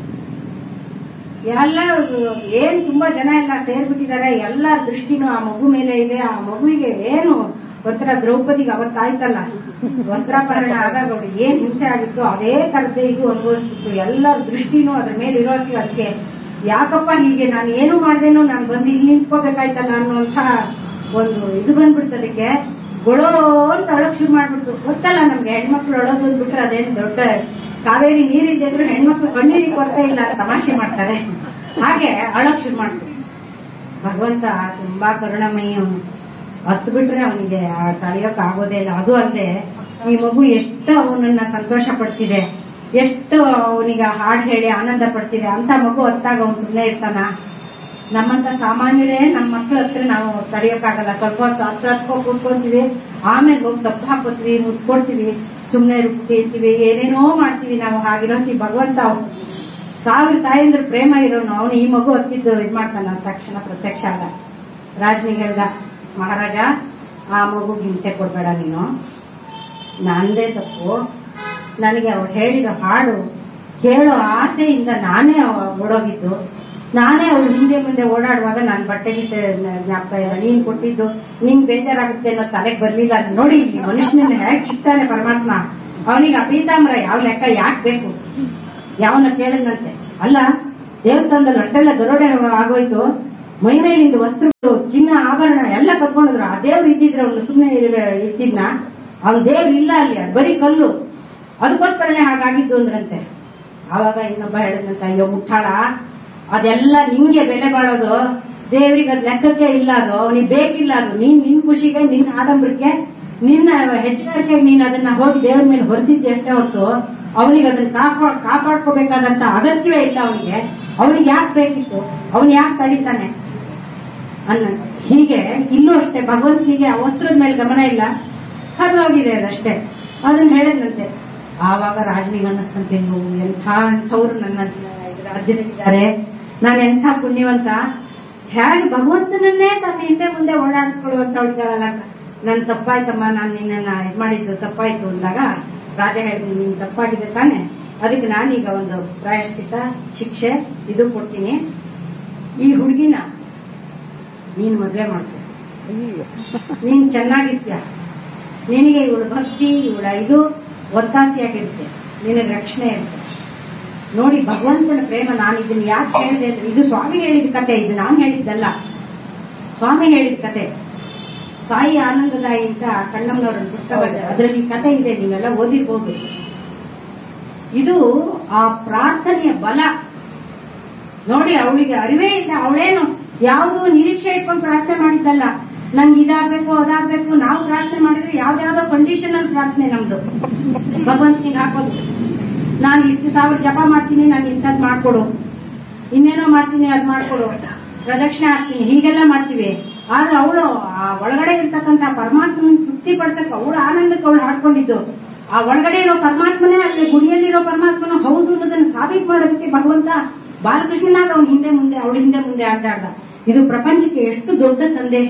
ಎಲ್ಲ ಏನ್ ತುಂಬಾ ಜನ ಎಲ್ಲ ಸೇರ್ಬಿಟ್ಟಿದ್ದಾರೆ ಎಲ್ಲ ದೃಷ್ಟಿನೂ ಆ ಮಗು ಮೇಲೆ ಇದೆ ಆ ಮಗುವಿಗೆ ಏನು ಒಂಥರ ದ್ರೌಪದಿಗೆ ಅವತ್ತಾಯ್ತಲ್ಲ ವಸ್ತ್ರಾಪರಣ ಆದಾಗ ಅವ್ರಿಗೆ ಏನ್ ಹಿಂಸೆ ಆಗಿತ್ತು ಅದೇ ತರದೇ ಇದು ಅನುಭವಿಸ್ತಿತ್ತು ಎಲ್ಲರ ದೃಷ್ಟಿನೂ ಅದ್ರ ಮೇಲೆ ಇರೋಕ್ಕೆ ಅದಕ್ಕೆ ಯಾಕಪ್ಪ ಹೀಗೆ ನಾನು ಏನು ಮಾಡ್ದೇನೋ ನಾನು ಬಂದು ಇಲ್ಲಿ ನಿಂತ್ಕೋಬೇಕಾಯ್ತಲ್ಲ ಅನ್ನುವಂಥ ಒಂದು ಇದು ಬಂದ್ಬಿಡ್ತದಕ್ಕೆ ಗೊಳೋ ಅಂತ ಅಳಕ್ ಶುರು ಮಾಡ್ಬಿಡ್ತು ಗೊತ್ತಲ್ಲ ನಮ್ಗೆ ಹೆಣ್ಮಕ್ಳು ಅಳೋದು ಅಂದ್ಬಿಟ್ರೆ ಅದೇನು ದೊಡ್ಡ ಕಾವೇರಿ ನೀರಿದೆ ಅಂದ್ರೆ ಹೆಣ್ಮಕ್ಳು ಕಣ್ಣೀರಿಗೆ ಕೊಡ್ತಾ ಇಲ್ಲ ಅಂತ ತಮಾಷೆ ಮಾಡ್ತಾರೆ ಹಾಗೆ ಅಳಕ್ ಶುರು ಮಾಡ್ತು ಭಗವಂತ ತುಂಬಾ ಕರುಣಮಯಿ ಅವನು ಹತ್ತು ಬಿಟ್ರೆ ಅವನಿಗೆ ತಡೆಯೋಕ್ ಆಗೋದೇ ಇಲ್ಲ ಅದು ಅಲ್ಲದೆ ಈ ಮಗು ಎಷ್ಟು ಅವನನ್ನ ಸಂತೋಷ ಪಡಿಸಿದೆ ಎಷ್ಟು ಅವನಿಗೆ ಹಾಡು ಹೇಳಿ ಆನಂದ ಪಡಿಸಿದೆ ಅಂತ ಮಗು ಹೊತ್ತಾಗ ಅವನು ಸುಮ್ಮನೆ ಇರ್ತಾನ ನಮ್ಮಂತ ಸಾಮಾನ್ಯರೇ ನಮ್ಮ ಮಕ್ಳ ಹತ್ರ ನಾವು ತಡೆಯೋಕ್ಕಾಗಲ್ಲ ಸ್ವಲ್ಪ ಹೊತ್ತು ಹತ್ರ ಹತ್ಕೊಂಡು ಕೂತ್ಕೊಂತೀವಿ ಆಮೇಲೆ ಹೋಗಿ ತಪ್ಪು ಹಾಕೋತೀವಿ ಮುತ್ಕೊಡ್ತೀವಿ ಸುಮ್ಮನೆ ರುಬ್ತೀವಿ ಏನೇನೋ ಮಾಡ್ತೀವಿ ನಾವು ಹಾಗಿರೋಂತಿ ಭಗವಂತ ಅವ್ನು ಸಾವಿರ ತಾಯಂದ್ರ ಪ್ರೇಮ ಇರೋನು ಅವನು ಈ ಮಗು ಹತ್ತಿದ್ದು ಇದ್ ಮಾಡ್ತಾನ ತಕ್ಷಣ ಪ್ರತ್ಯಕ್ಷ ಆಗ ರಾಜ್ನಿಗೆ ಹೇಳ್ದ ಮಹಾರಾಜ ಆ ಮಗು ಹಿಂಸೆ ಕೊಡ್ಬೇಡ ನೀನು ನಂದೇ ತಪ್ಪು ನನಗೆ ಅವ್ರು ಹೇಳಿದ ಹಾಡು ಕೇಳೋ ಆಸೆಯಿಂದ ನಾನೇ ಓಡೋಗಿದ್ದು ನಾನೇ ಅವ್ಳು ಹಿಂದೆ ಮುಂದೆ ಓಡಾಡುವಾಗ ನಾನು ಬಟ್ಟೆ ಗಿಟ್ಟೆ ಜ್ಞಾಪಕ ಇಲ್ಲ ನೀನ್ ಕೊಟ್ಟಿದ್ದು ನಿಂಗ್ ಬೇಜಾರಾಗುತ್ತೆ ಅನ್ನೋ ತಲೆಗೆ ಬರ್ಲಿಲ್ಲ ನೋಡಿ ಈ ಮನುಷ್ಯನನ್ನ ಹೇಗೆ ಸಿಗ್ತಾನೆ ಪರಮಾತ್ಮ ಅವನಿಗೆ ಆ ಪೀತಾಂಬರ ಯಾವ ಲೆಕ್ಕ ಯಾಕೆ ಬೇಕು ಯಾವನ ಕೇಳಿದಂತೆ ಅಲ್ಲ ದೇವಸ್ಥಾನದಲ್ಲಿ ಅಷ್ಟೆಲ್ಲ ದರೋಡೆ ಆಗೋಯ್ತು ಮೈ ಮೇಲಿಂದ ವಸ್ತ್ರಗಳು ಚಿನ್ನ ಆಭರಣ ಎಲ್ಲ ಕತ್ಕೊಂಡಿದ್ರು ಆ ದೇವ್ರು ಇದ್ದಿದ್ರೆ ಅವನು ಸುಮ್ಮನೆ ಇದ್ದಿದ್ನ ಅವನ ದೇವ್ರು ಇಲ್ಲ ಅಲ್ಲಿ ಅದು ಬರೀ ಕಲ್ಲು ಅದಕ್ಕೋಸ್ಕರನೇ ಹಾಗಾಗಿದ್ದು ಅಂದ್ರಂತೆ ಆವಾಗ ಇನ್ನೊಬ್ಬ ಹೇಳಿದಂತ ಅಯ್ಯೋ ಮುಟ್ಟಾಳ ಅದೆಲ್ಲ ನಿಂಗೆ ಬೆಲೆ ಬಾಳೋದು ದೇವ್ರಿಗೆ ಅದ್ ಲೆಕ್ಕಕ್ಕೆ ಇಲ್ಲ ಅದು ಅವನಿಗೆ ಬೇಕಿಲ್ಲ ಅದು ನೀನ್ ನಿನ್ ಖುಷಿಗೆ ನಿನ್ನ ಆಡಂಬರಕ್ಕೆ ನಿನ್ನ ಹೆಚ್ಚುಗಾರಿಕೆಗೆ ನೀನ್ ಅದನ್ನ ಹೋಗಿ ದೇವ್ರ ಮೇಲೆ ಹೊರಿಸಿದ್ದೆ ಅಷ್ಟೇ ಹೊರತು ಅವನಿಗೆ ಅದನ್ನ ಕಾಪಾ ಕಾಪಾಡ್ಕೋಬೇಕಾದಂತ ಅಗತ್ಯವೇ ಇಲ್ಲ ಅವನಿಗೆ ಅವನಿಗೆ ಯಾಕೆ ಬೇಕಿತ್ತು ಅವನು ಯಾಕೆ ತಡೀತಾನೆ ಅನ್ನ ಹೀಗೆ ಇಲ್ಲೂ ಅಷ್ಟೇ ಭಗವಂತನಿಗೆ ಆ ವಸ್ತ್ರದ ಮೇಲೆ ಗಮನ ಇಲ್ಲ ಹರಿದೋಗಿದೆ ಅದಷ್ಟೇ ಅದನ್ನ ಹೇಳಿದಂತೆ ಆವಾಗ ರಾಜನಿಗೆ ಅನ್ನಿಸ್ತಂತೆ ನೀವು ಎಂಥ ಅಂಥವ್ರು ನನ್ನ ರಾಜ್ಯದಲ್ಲಿದ್ದಾರೆ ನಾನು ಎಂಥ ಪುಣ್ಯವಂತ ಹೇಗೆ ಭಗವಂತನನ್ನೇ ತನ್ನ ಹಿಂದೆ ಮುಂದೆ ಓಡಾಡಿಸ್ಕೊಳ್ಳುವಂತ ಇದ್ದಾಳಲ್ಲ ನನ್ ತಪ್ಪಾಯ್ತಮ್ಮ ನಾನು ನಿನ್ನನ್ನ ಇದು ಮಾಡಿದ್ದು ತಪ್ಪಾಯ್ತು ಅಂದಾಗ ರಾಜ ಹೇಳಿದ್ರು ನೀನ್ ತಪ್ಪಾಗಿದೆ ತಾನೆ ಅದಕ್ಕೆ ನಾನೀಗ ಒಂದು ಪ್ರಾಯಶ್ಚಿತ ಶಿಕ್ಷೆ ಇದು ಕೊಡ್ತೀನಿ ಈ ಹುಡುಗಿನ ನೀನ್ ಮದ್ವೆ ಮಾಡ್ತೀನಿ ನೀನ್ ಚೆನ್ನಾಗಿರ್ತೀಯ ನಿನಗೆ ಇವಳು ಭಕ್ತಿ ಇವಳ ಇದು ಒತ್ತಾಸೆಯಾಗಿರುತ್ತೆ ನಿನಗೆ ರಕ್ಷಣೆ ಇರುತ್ತೆ ನೋಡಿ ಭಗವಂತನ ಪ್ರೇಮ ನಾನು ಇದನ್ನ ಯಾಕೆ ಹೇಳಿದೆ ಅಂದ್ರೆ ಇದು ಸ್ವಾಮಿ ಹೇಳಿದ ಕತೆ ಇದು ನಾನು ಹೇಳಿದ್ದಲ್ಲ ಸ್ವಾಮಿ ಹೇಳಿದ ಕತೆ ಸಾಯಿ ಆನಂದದಾಯಿ ಅಂತ ಕಣ್ಣಮ್ಮನವರ ಪುಸ್ತಕ ಅದರಲ್ಲಿ ಕತೆ ಇದೆ ನೀವೆಲ್ಲ ಓದಿರ್ಬೋದು ಇದು ಆ ಪ್ರಾರ್ಥನೆಯ ಬಲ ನೋಡಿ ಅವಳಿಗೆ ಅರಿವೇ ಇಲ್ಲ ಅವಳೇನು ಯಾವುದು ನಿರೀಕ್ಷೆ ಇಟ್ಕೊಂಡು ಪ್ರಾರ್ಥನೆ ಮಾಡಿದ್ದಲ್ಲ ನಂಗೆ ಇದಾಗಬೇಕು ಅದಾಗಬೇಕು ನಾವು ಪ್ರಾರ್ಥನೆ ಮಾಡಿದ್ರೆ ಯಾವ್ದಾವ್ದೋ ಕಂಡೀಷನ್ ಅಲ್ಲಿ ಪ್ರಾರ್ಥನೆ ನಮ್ದು ಭಗವಂತನಿಗೆ ಹಾಕೋದು ನಾನು ಇಷ್ಟು ಸಾವಿರ ಜಪ ಮಾಡ್ತೀನಿ ನಾನು ಇಂಥದ್ದು ಮಾಡ್ಕೊಡು ಇನ್ನೇನೋ ಮಾಡ್ತೀನಿ ಅದ್ ಮಾಡ್ಕೊಡು ಪ್ರದಕ್ಷಿಣೆ ಹಾಕ್ತೀನಿ ಹೀಗೆಲ್ಲ ಮಾಡ್ತೀವಿ ಆದ್ರೆ ಅವಳು ಆ ಒಳಗಡೆ ಇರ್ತಕ್ಕಂಥ ಪರಮಾತ್ಮನ ತೃಪ್ತಿ ಪಡ್ತಕ್ಕ ಅವಳ ಆನಂದಕ್ಕೆ ಅವಳು ಹಾಡ್ಕೊಂಡಿದ್ದು ಆ ಒಳಗಡೆ ಇರೋ ಪರಮಾತ್ಮನೇ ಅಲ್ಲಿ ಗುಡಿಯಲ್ಲಿರೋ ಪರಮಾತ್ಮನ ಹೌದು ಅನ್ನೋದನ್ನ ಸಾಬೀತು ಮಾಡೋದಕ್ಕೆ ಭಗವಂತ ಬಾಲಕೃಷ್ಣನಾಗ ಅವನ ಹಿಂದೆ ಮುಂದೆ ಅವಳ ಹಿಂದೆ ಮುಂದೆ ಆಟಾಡ್ದ ಇದು ಪ್ರಪಂಚಕ್ಕೆ ಎಷ್ಟು ದೊಡ್ಡ ಸಂದೇಶ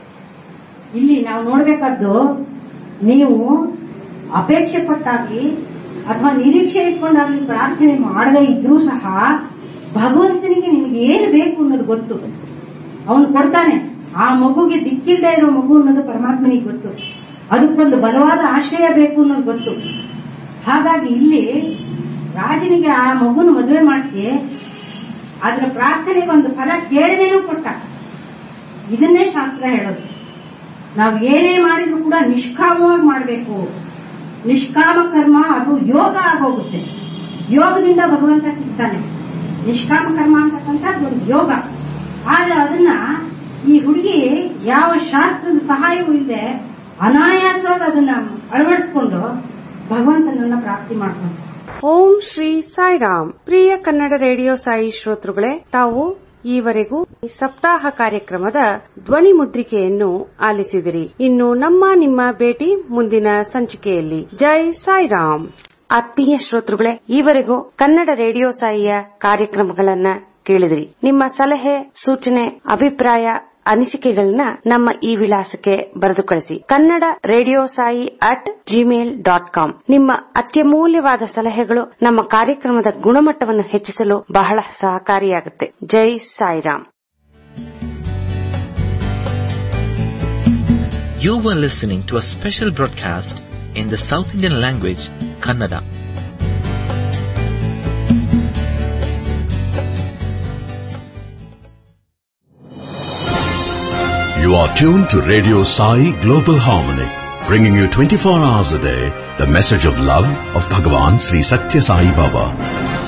ಇಲ್ಲಿ ನಾವು ನೋಡ್ಬೇಕಾದ್ದು ನೀವು ಅಪೇಕ್ಷೆ ಪಟ್ಟಾಗಿ ಅಥವಾ ನಿರೀಕ್ಷೆ ಇಟ್ಕೊಂಡಾಗ್ಲಿ ಪ್ರಾರ್ಥನೆ ಮಾಡದೇ ಇದ್ರೂ ಸಹ ಭಗವಂತನಿಗೆ ನಿಮ್ಗೆ ಏನು ಬೇಕು ಅನ್ನೋದು ಗೊತ್ತು ಅವನು ಕೊಡ್ತಾನೆ ಆ ಮಗುಗೆ ದಿಕ್ಕಿಲ್ಲದೆ ಇರೋ ಮಗು ಅನ್ನೋದು ಪರಮಾತ್ಮನಿಗೆ ಗೊತ್ತು ಅದಕ್ಕೊಂದು ಬಲವಾದ ಆಶ್ರಯ ಬೇಕು ಅನ್ನೋದು ಗೊತ್ತು ಹಾಗಾಗಿ ಇಲ್ಲಿ ರಾಜನಿಗೆ ಆ ಮಗುನ ಮದುವೆ ಮಾಡಿಸಿ ಅದರ ಪ್ರಾರ್ಥನೆಗೆ ಒಂದು ಫಲ ಕೇಳದೇನೂ ಕೊಟ್ಟ ಇದನ್ನೇ ಶಾಸ್ತ್ರ ಹೇಳೋದು ನಾವು ಏನೇ ಮಾಡಿದ್ರು ಕೂಡ ನಿಷ್ಕಾಮವಾಗಿ ಮಾಡಬೇಕು ನಿಷ್ಕಾಮ ಕರ್ಮ ಅದು ಯೋಗ ಆಗೋಗುತ್ತೆ ಯೋಗದಿಂದ ಭಗವಂತ ಸಿಗ್ತಾನೆ ನಿಷ್ಕಾಮ ಕರ್ಮ ಅಂತಕ್ಕಂಥದ್ದು ಒಂದು ಯೋಗ ಆದ್ರೆ ಅದನ್ನ ಈ ಹುಡುಗಿ ಯಾವ ಶಾಸ್ತ್ರದ ಸಹಾಯವೂ ಇಲ್ಲದೆ ಅನಾಯಾಸವಾಗಿ ಅದನ್ನ ಅಳವಡಿಸ್ಕೊಂಡು ಭಗವಂತನನ್ನ ಪ್ರಾಪ್ತಿ ಮಾಡ್ಕೊಂಡು ಓಂ ಶ್ರೀ ಸಾಯಿರಾಮ್ ಪ್ರಿಯ ಕನ್ನಡ ರೇಡಿಯೋ ಸಾಯಿ ಶ್ರೋತೃಗಳೇ ತಾವು ಈವರೆಗೂ ಈ ಸಪ್ತಾಹ ಕಾರ್ಯಕ್ರಮದ ಧ್ವನಿ ಮುದ್ರಿಕೆಯನ್ನು ಆಲಿಸಿದಿರಿ ಇನ್ನು ನಮ್ಮ ನಿಮ್ಮ ಭೇಟಿ ಮುಂದಿನ ಸಂಚಿಕೆಯಲ್ಲಿ ಜೈ ಸಾಯಿರಾಮ್ ಆತ್ಮೀಯ ಶ್ರೋತೃಗಳೇ ಈವರೆಗೂ ಕನ್ನಡ ರೇಡಿಯೋ ಸಾಯಿಯ ಕಾರ್ಯಕ್ರಮಗಳನ್ನ ಕೇಳಿದಿರಿ ನಿಮ್ಮ ಸಲಹೆ ಸೂಚನೆ ಅಭಿಪ್ರಾಯ ಅನಿಸಿಕೆಗಳನ್ನ ನಮ್ಮ ಈ ವಿಳಾಸಕ್ಕೆ ಬರೆದು ಕಳಿಸಿ Kannada radio Sai at Gmail dot com ನಿಮ್ಮ ಅತ್ಯಮೂಲ್ಯವಾದ ಸಲಹೆಗಳು ನಮ್ಮ ಕಾರ್ಯಕ್ರಮದ ಗುಣಮಟ್ಟವನ್ನು ಹೆಚ್ಚಿಸಲು ಬಹಳ ಸಹಕಾರಿಯಾಗುತ್ತೆ ಜೈ Sairam You were listening to a special broadcast in the South Indian language, Kannada. You are tuned to Radio Sai Global Harmony, bringing you 24 hours a day the message of love of Bhagavan Sri Satya Sai Baba.